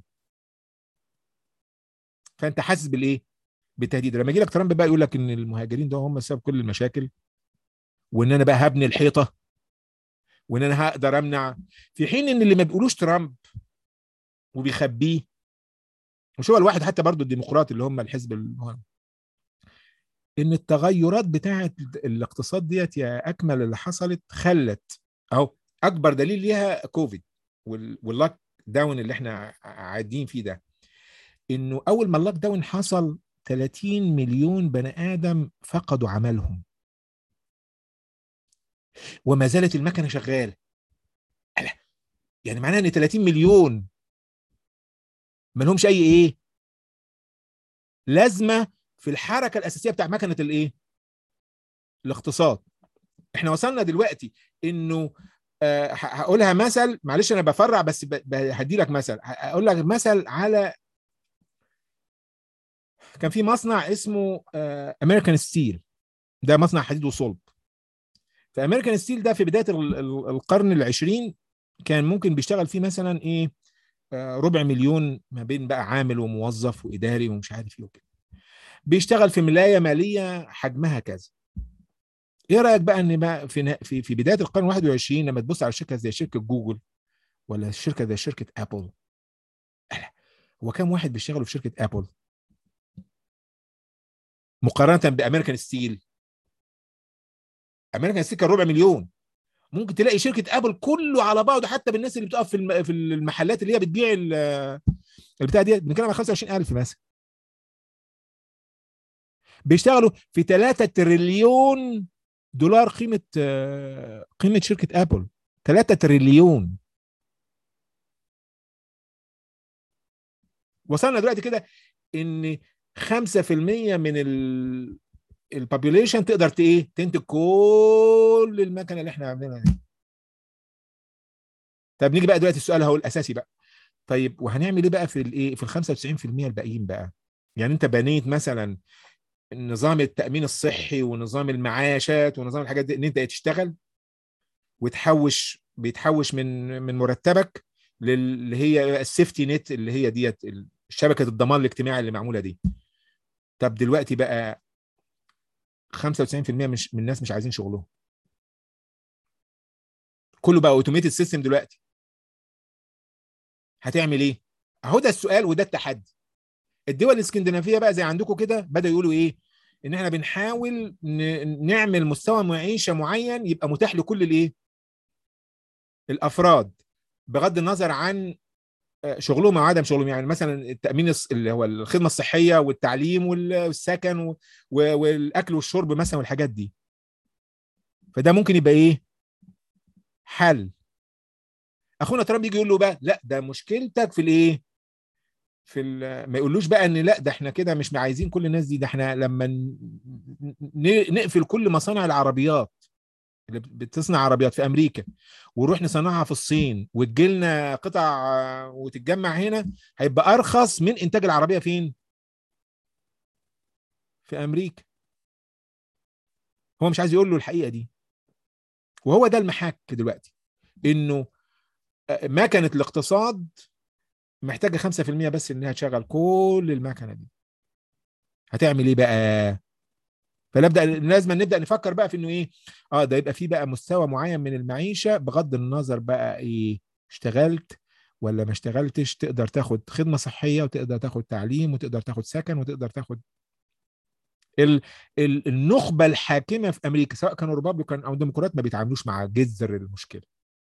فانت حاسس بالايه بالتهديد لما يجي لك ترامب بقى يقول لك ان المهاجرين ده هم سبب كل المشاكل وان انا بقى هبني الحيطه وان انا هقدر امنع في حين ان اللي ما بيقولوش ترامب وبيخبيه مش هو الواحد حتى برضو الديمقراط اللي هم الحزب المهم ان التغيرات بتاعه الاقتصاد ديت يا اكمل اللي حصلت خلت اهو اكبر دليل ليها كوفيد واللوك داون اللي احنا عادين فيه ده انه اول ما اللوك داون حصل 30 مليون بني ادم فقدوا عملهم وما زالت المكنه شغاله يعني معناها ان 30 مليون ما لهمش اي ايه لازمه في الحركه الاساسيه بتاع مكنه الايه الاقتصاد احنا وصلنا دلوقتي انه أه هقولها مثل معلش انا بفرع بس هدي لك مثل هقول لك مثل على كان في مصنع اسمه امريكان ستيل ده مصنع حديد وصلب فامريكان ستيل ده في بدايه القرن العشرين كان ممكن بيشتغل فيه مثلا ايه ربع مليون ما بين بقى عامل وموظف واداري ومش عارف ايه وكده بيشتغل في ملايه ماليه حجمها كذا ايه رايك بقى ان بقى في في في بدايه القرن 21 لما تبص على شركه زي شركه جوجل ولا شركه زي شركه ابل هو كام واحد بيشتغلوا في شركه ابل مقارنه بامريكان ستيل امريكان ستيل كان ربع مليون ممكن تلاقي شركه ابل كله على بعضه حتى بالناس اللي بتقف في في المحلات اللي هي بتبيع البتاع دي بنتكلم عن 25000 مثلا بيشتغلوا في 3 تريليون دولار قيمه قيمه شركه ابل 3 تريليون وصلنا دلوقتي كده ان 5% من ال البوبيوليشن تقدر ايه تنتج كل المكنه اللي احنا عاملينها دي طب نيجي بقى دلوقتي السؤال هو الاساسي بقى طيب وهنعمل ايه بقى في الايه في ال 95% الباقيين بقى يعني انت بنيت مثلا نظام التامين الصحي ونظام المعاشات ونظام الحاجات دي ان انت تشتغل وتحوش بيتحوش من من مرتبك اللي هي السيفتي نت اللي هي ديت شبكه الضمان الاجتماعي اللي معموله دي طب دلوقتي بقى 95% مش من الناس مش عايزين شغلهم كله بقى اوتوميتد سيستم دلوقتي هتعمل ايه اهو ده السؤال وده التحدي الدول الاسكندنافيه بقى زي عندكم كده بداوا يقولوا ايه ان احنا بنحاول نعمل مستوى معيشه معين يبقى متاح لكل الايه الافراد بغض النظر عن شغلهم او عدم شغلهم يعني مثلا التامين اللي هو الخدمه الصحيه والتعليم والسكن والاكل والشرب مثلا والحاجات دي فده ممكن يبقى ايه حل اخونا ترامب يجي يقول له بقى لا ده مشكلتك في الايه في ما يقولوش بقى ان لا ده احنا كده مش عايزين كل الناس دي ده احنا لما نقفل كل مصانع العربيات اللي بتصنع عربيات في امريكا ونروح نصنعها في الصين وتجيلنا قطع وتتجمع هنا هيبقى ارخص من انتاج العربيه فين في امريكا هو مش عايز يقول له الحقيقه دي وهو ده المحك دلوقتي انه مكنه الاقتصاد محتاجه 5% بس انها تشغل كل المكنه دي هتعمل ايه بقى فنبدا لازم نبدا نفكر بقى في انه ايه اه ده يبقى في بقى مستوى معين من المعيشه بغض النظر بقى ايه اشتغلت ولا ما اشتغلتش تقدر تاخد خدمه صحيه وتقدر تاخد تعليم وتقدر تاخد سكن وتقدر تاخد ال ال النخبه الحاكمه في امريكا سواء كانوا ريبابليكان او ديمقراط ما بيتعاملوش مع جذر المشكله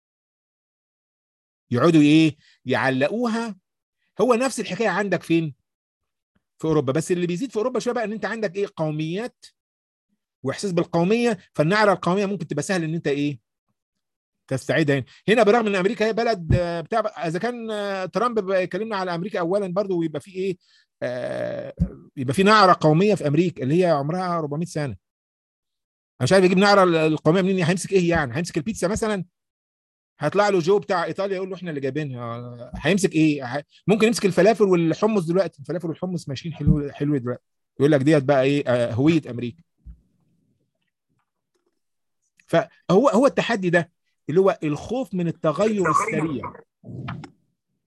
يقعدوا ايه يعلقوها هو نفس الحكايه عندك فين في اوروبا بس اللي بيزيد في اوروبا شويه بقى ان انت عندك ايه قوميات واحساس بالقوميه فالنعره القوميه ممكن تبقى سهل ان انت ايه تستعيدها هنا هنا برغم ان امريكا هي بلد بتاع اذا كان ترامب يكلمنا على امريكا اولا برضو ويبقى في ايه آه يبقى في نعره قوميه في امريكا اللي هي عمرها 400 سنه انا مش عارف يجيب نعره القوميه منين هيمسك ايه يعني هيمسك البيتزا مثلا هيطلع له جو بتاع ايطاليا يقول له احنا اللي جايبينها هيمسك ايه ممكن يمسك الفلافل والحمص دلوقتي الفلافل والحمص ماشيين حلو حلو دلوقتي يقول لك ديت بقى ايه هويه امريكا فهو هو التحدي ده اللي هو الخوف من التغير السريع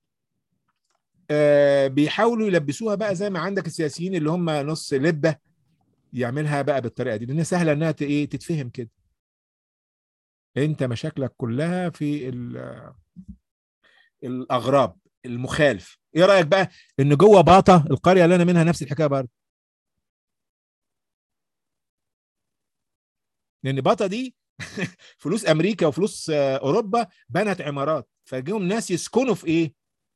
آه بيحاولوا يلبسوها بقى زي ما عندك السياسيين اللي هم نص لبه يعملها بقى بالطريقه دي لان سهله انها ت- ايه تتفهم كده انت مشاكلك كلها في ال- الاغراب المخالف ايه رايك بقى ان جوه باطا القريه اللي انا منها نفس الحكايه برضه لان باطا دي فلوس امريكا وفلوس آه، اوروبا بنت عمارات فجيهم ناس يسكنوا في ايه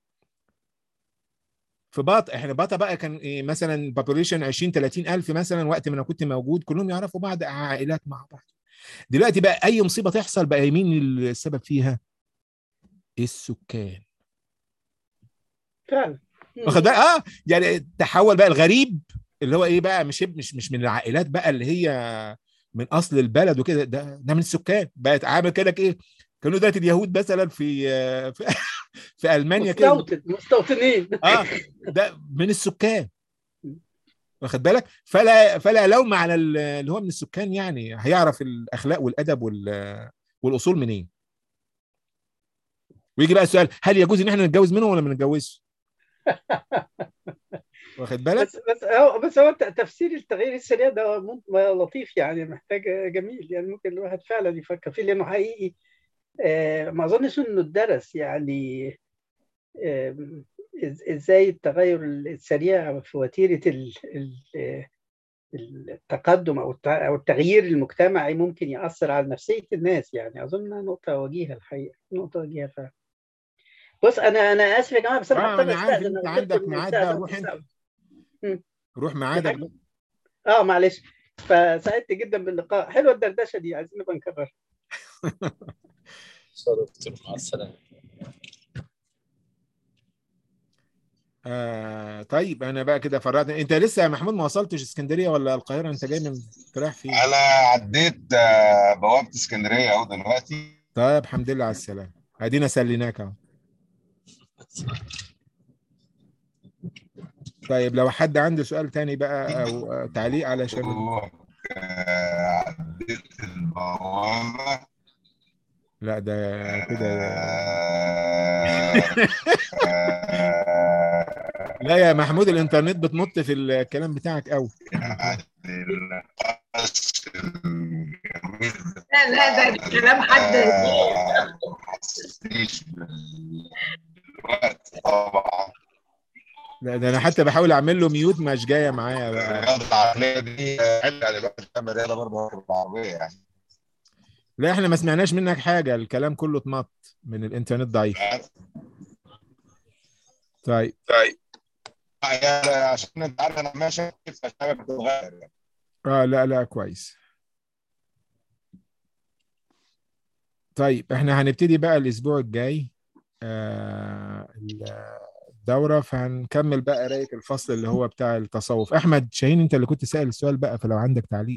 في باطا احنا باطا بقى كان إيه مثلا بابوليشن 20 30 الف مثلا وقت ما انا كنت موجود كلهم يعرفوا بعض عائلات مع بعض دلوقتي بقى اي مصيبه تحصل بقى مين السبب فيها السكان فعلا واخد بالك اه يعني تحول بقى الغريب اللي هو ايه بقى مش مش مش من العائلات بقى اللي هي من اصل البلد وكده ده ده من السكان بقت عامل كده ايه كانوا دلوقتي اليهود مثلا في في, في المانيا كده مستوطن مستوطنين اه ده من السكان واخد بالك فلا فلا لوم على ال- اللي هو من السكان يعني هيعرف الاخلاق والادب وال والاصول منين ويجي بقى السؤال هل يجوز ان احنا نتجوز منهم ولا ما نتجوزش واخد بالك بس بس هو بس هو ت- تفسير التغيير السريع ده مم- لطيف يعني محتاج جميل يعني ممكن الواحد فعلا يفكر فيه لانه حقيقي آه، ما اظنش انه اتدرس يعني آم، إز- ازاي التغير السريع في وتيره ال- ال- التقدم او الت- او التغيير المجتمعي ممكن ياثر على نفسيه الناس يعني اظن نقطه وجيهه الحقيقه نقطه وجيهه فعلا بص انا انا اسف يا جماعه بس انا آه، هضطر أنا عارف استاذن أنت أنا عندك قلت إن ميعاد الساعة بقى، دلوقتي روح أنت. الساعة. روح معادك بقى. اه معلش فسعدت جدا باللقاء حلوه الدردشه دي عايزين نبقى نكررها دكتور مع السلامه آه طيب انا بقى كده فرقت انت لسه يا محمود ما وصلتش اسكندريه ولا القاهره انت جاي من رايح فين انا عديت آه، بوابه اسكندريه اهو دلوقتي طيب الحمد لله على السلامه ادينا سليناك اهو طيب لو حد عنده سؤال تاني بقى او آه، تعليق علشان آه، عديت البوابه لا ده كده آه، آه، لا يا محمود الانترنت بتمط في الكلام بتاعك قوي يعني النقاش الجميل لا لا ده كلام حد آه، ما حسسنيش بالوقت طبعا لا ده انا حتى بحاول اعمل له ميوت مش جايه معايا بقى الرياضه العقليه دي حلوه يعني الواحد يعمل رياضه برضه بالعربيه يعني لا احنا ما سمعناش منك حاجه الكلام كله اتمط من الانترنت ضعيف طيب طيب يعني عشان انت عارف انا ماشي فالشبكه بتتغير يعني. اه لا لا كويس طيب احنا هنبتدي بقى الاسبوع الجاي آه الدوره فهنكمل بقى قرايه الفصل اللي هو بتاع التصوف احمد شاهين انت اللي كنت سائل السؤال بقى فلو عندك تعليق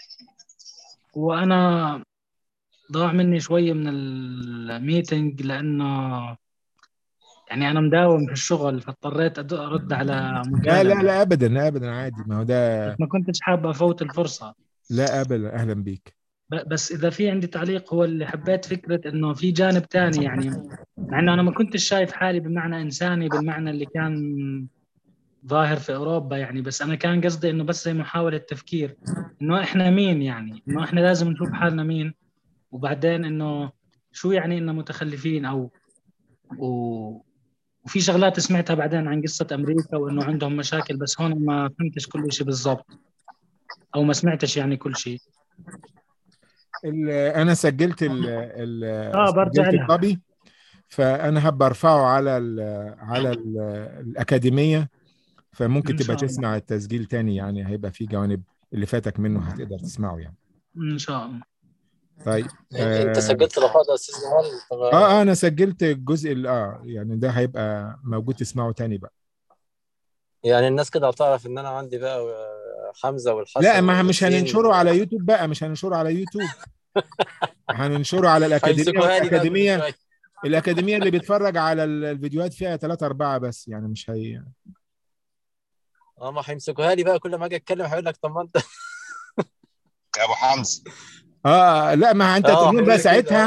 وانا ضاع مني شويه من الميتنج لانه يعني انا مداوم في الشغل فاضطريت أد- ارد على لا مكالمه لا لا ابدا لا ابدا عادي ما هو ده ما كنتش حابب افوت الفرصه لا ابدا اهلا بيك ب- بس اذا في عندي تعليق هو اللي حبيت فكره انه في جانب تاني يعني مع انه انا ما كنتش شايف حالي بمعنى انساني بالمعنى اللي كان ظاهر في اوروبا يعني بس انا كان قصدي انه بس زي محاوله تفكير انه احنا مين يعني انه احنا لازم نشوف حالنا مين وبعدين انه شو يعني انه متخلفين او و... وفي شغلات سمعتها بعدين عن قصه امريكا وانه عندهم مشاكل بس هون ما فهمتش كل شيء بالضبط او ما سمعتش يعني كل شيء ال- انا سجلت ال ال اه برجع سجلت لها الكوبي فانا هبقى ارفعه على ال على ال الاكاديميه فممكن إن تبقى شاء الله. تسمع التسجيل تاني يعني هيبقى في جوانب اللي فاتك منه هتقدر تسمعه يعني ان شاء الله طيب انت آه، سجلت لقاء يا استاذ جمال طب اه اه انا سجلت الجزء ال- اه يعني ده هيبقى موجود تسمعه تاني بقى يعني الناس كده هتعرف ان انا عندي بقى آه، حمزه والحسن لا ما مش والحسين. هننشره على يوتيوب بقى مش هننشره على يوتيوب هننشره على الاكاديميه هيمسكوها لي بقى كل الاكاديميه شوية. الاكاديميه اللي بيتفرج على ال- الفيديوهات فيها ثلاثة أربعة بس يعني مش هي اه ما هيمسكوها لي بقى كل ما اجي اتكلم هيقول لك طب ما انت يا ابو حمزه اه لا ما انت آه، تقول لهم بقى هيقول لي كده، ساعتها آه.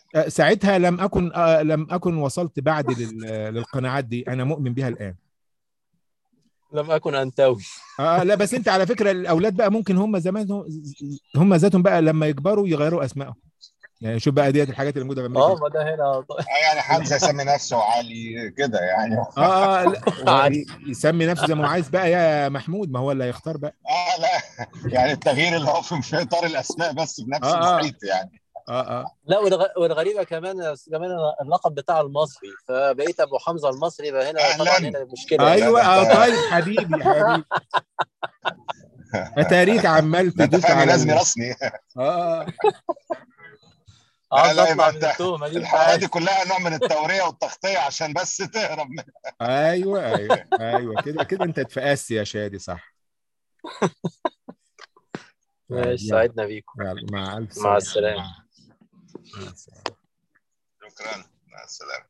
آه، ساعتها لم اكن آه، لم اكن وصلت بعد لل- للقناعات دي انا مؤمن بها الان لم اكن انتوي اه لا بس انت على فكره الاولاد بقى ممكن هم زمان هم ذاتهم بقى لما يكبروا يغيروا اسمائهم يعني شوف بقى ديت الحاجات اللي موجوده في اه امريكا ما ده هنا آه يعني حمزه يسمي نفسه علي كده يعني اه اه لا، هو يسمي نفسه زي ما هو عايز بقى يا محمود ما هو اللي هيختار بقى اه لا يعني التغيير اللي هو في في اطار الاسماء بس في نفس آه، آه. المحيط يعني اه اه لا والغ- والغريبه كمان يا أستاذ جمال أنا اللقب بتاع المصري فبقيت ابو حمزه المصري يبقى هنا أهلاً. طبعا هنا مشكله ايوه لا، اه ده- طيب حبيبي حبيبي اتاريك عمال ده انت تدوس فاهم على لازم ال- رسمي اه عاوز لا، اطلع يبقى من أنت- التهمه دي الحلقه دي كلها نوع من التوريه والتغطيه عشان بس تهرب من ايوه ايوه ايوه كده كده انت اتفقست يا شادي صح ماشي يلا، سعدنا بيكم يلا، مع الف مع سلامة. السلامه مع السلامه شكرا مع السلامه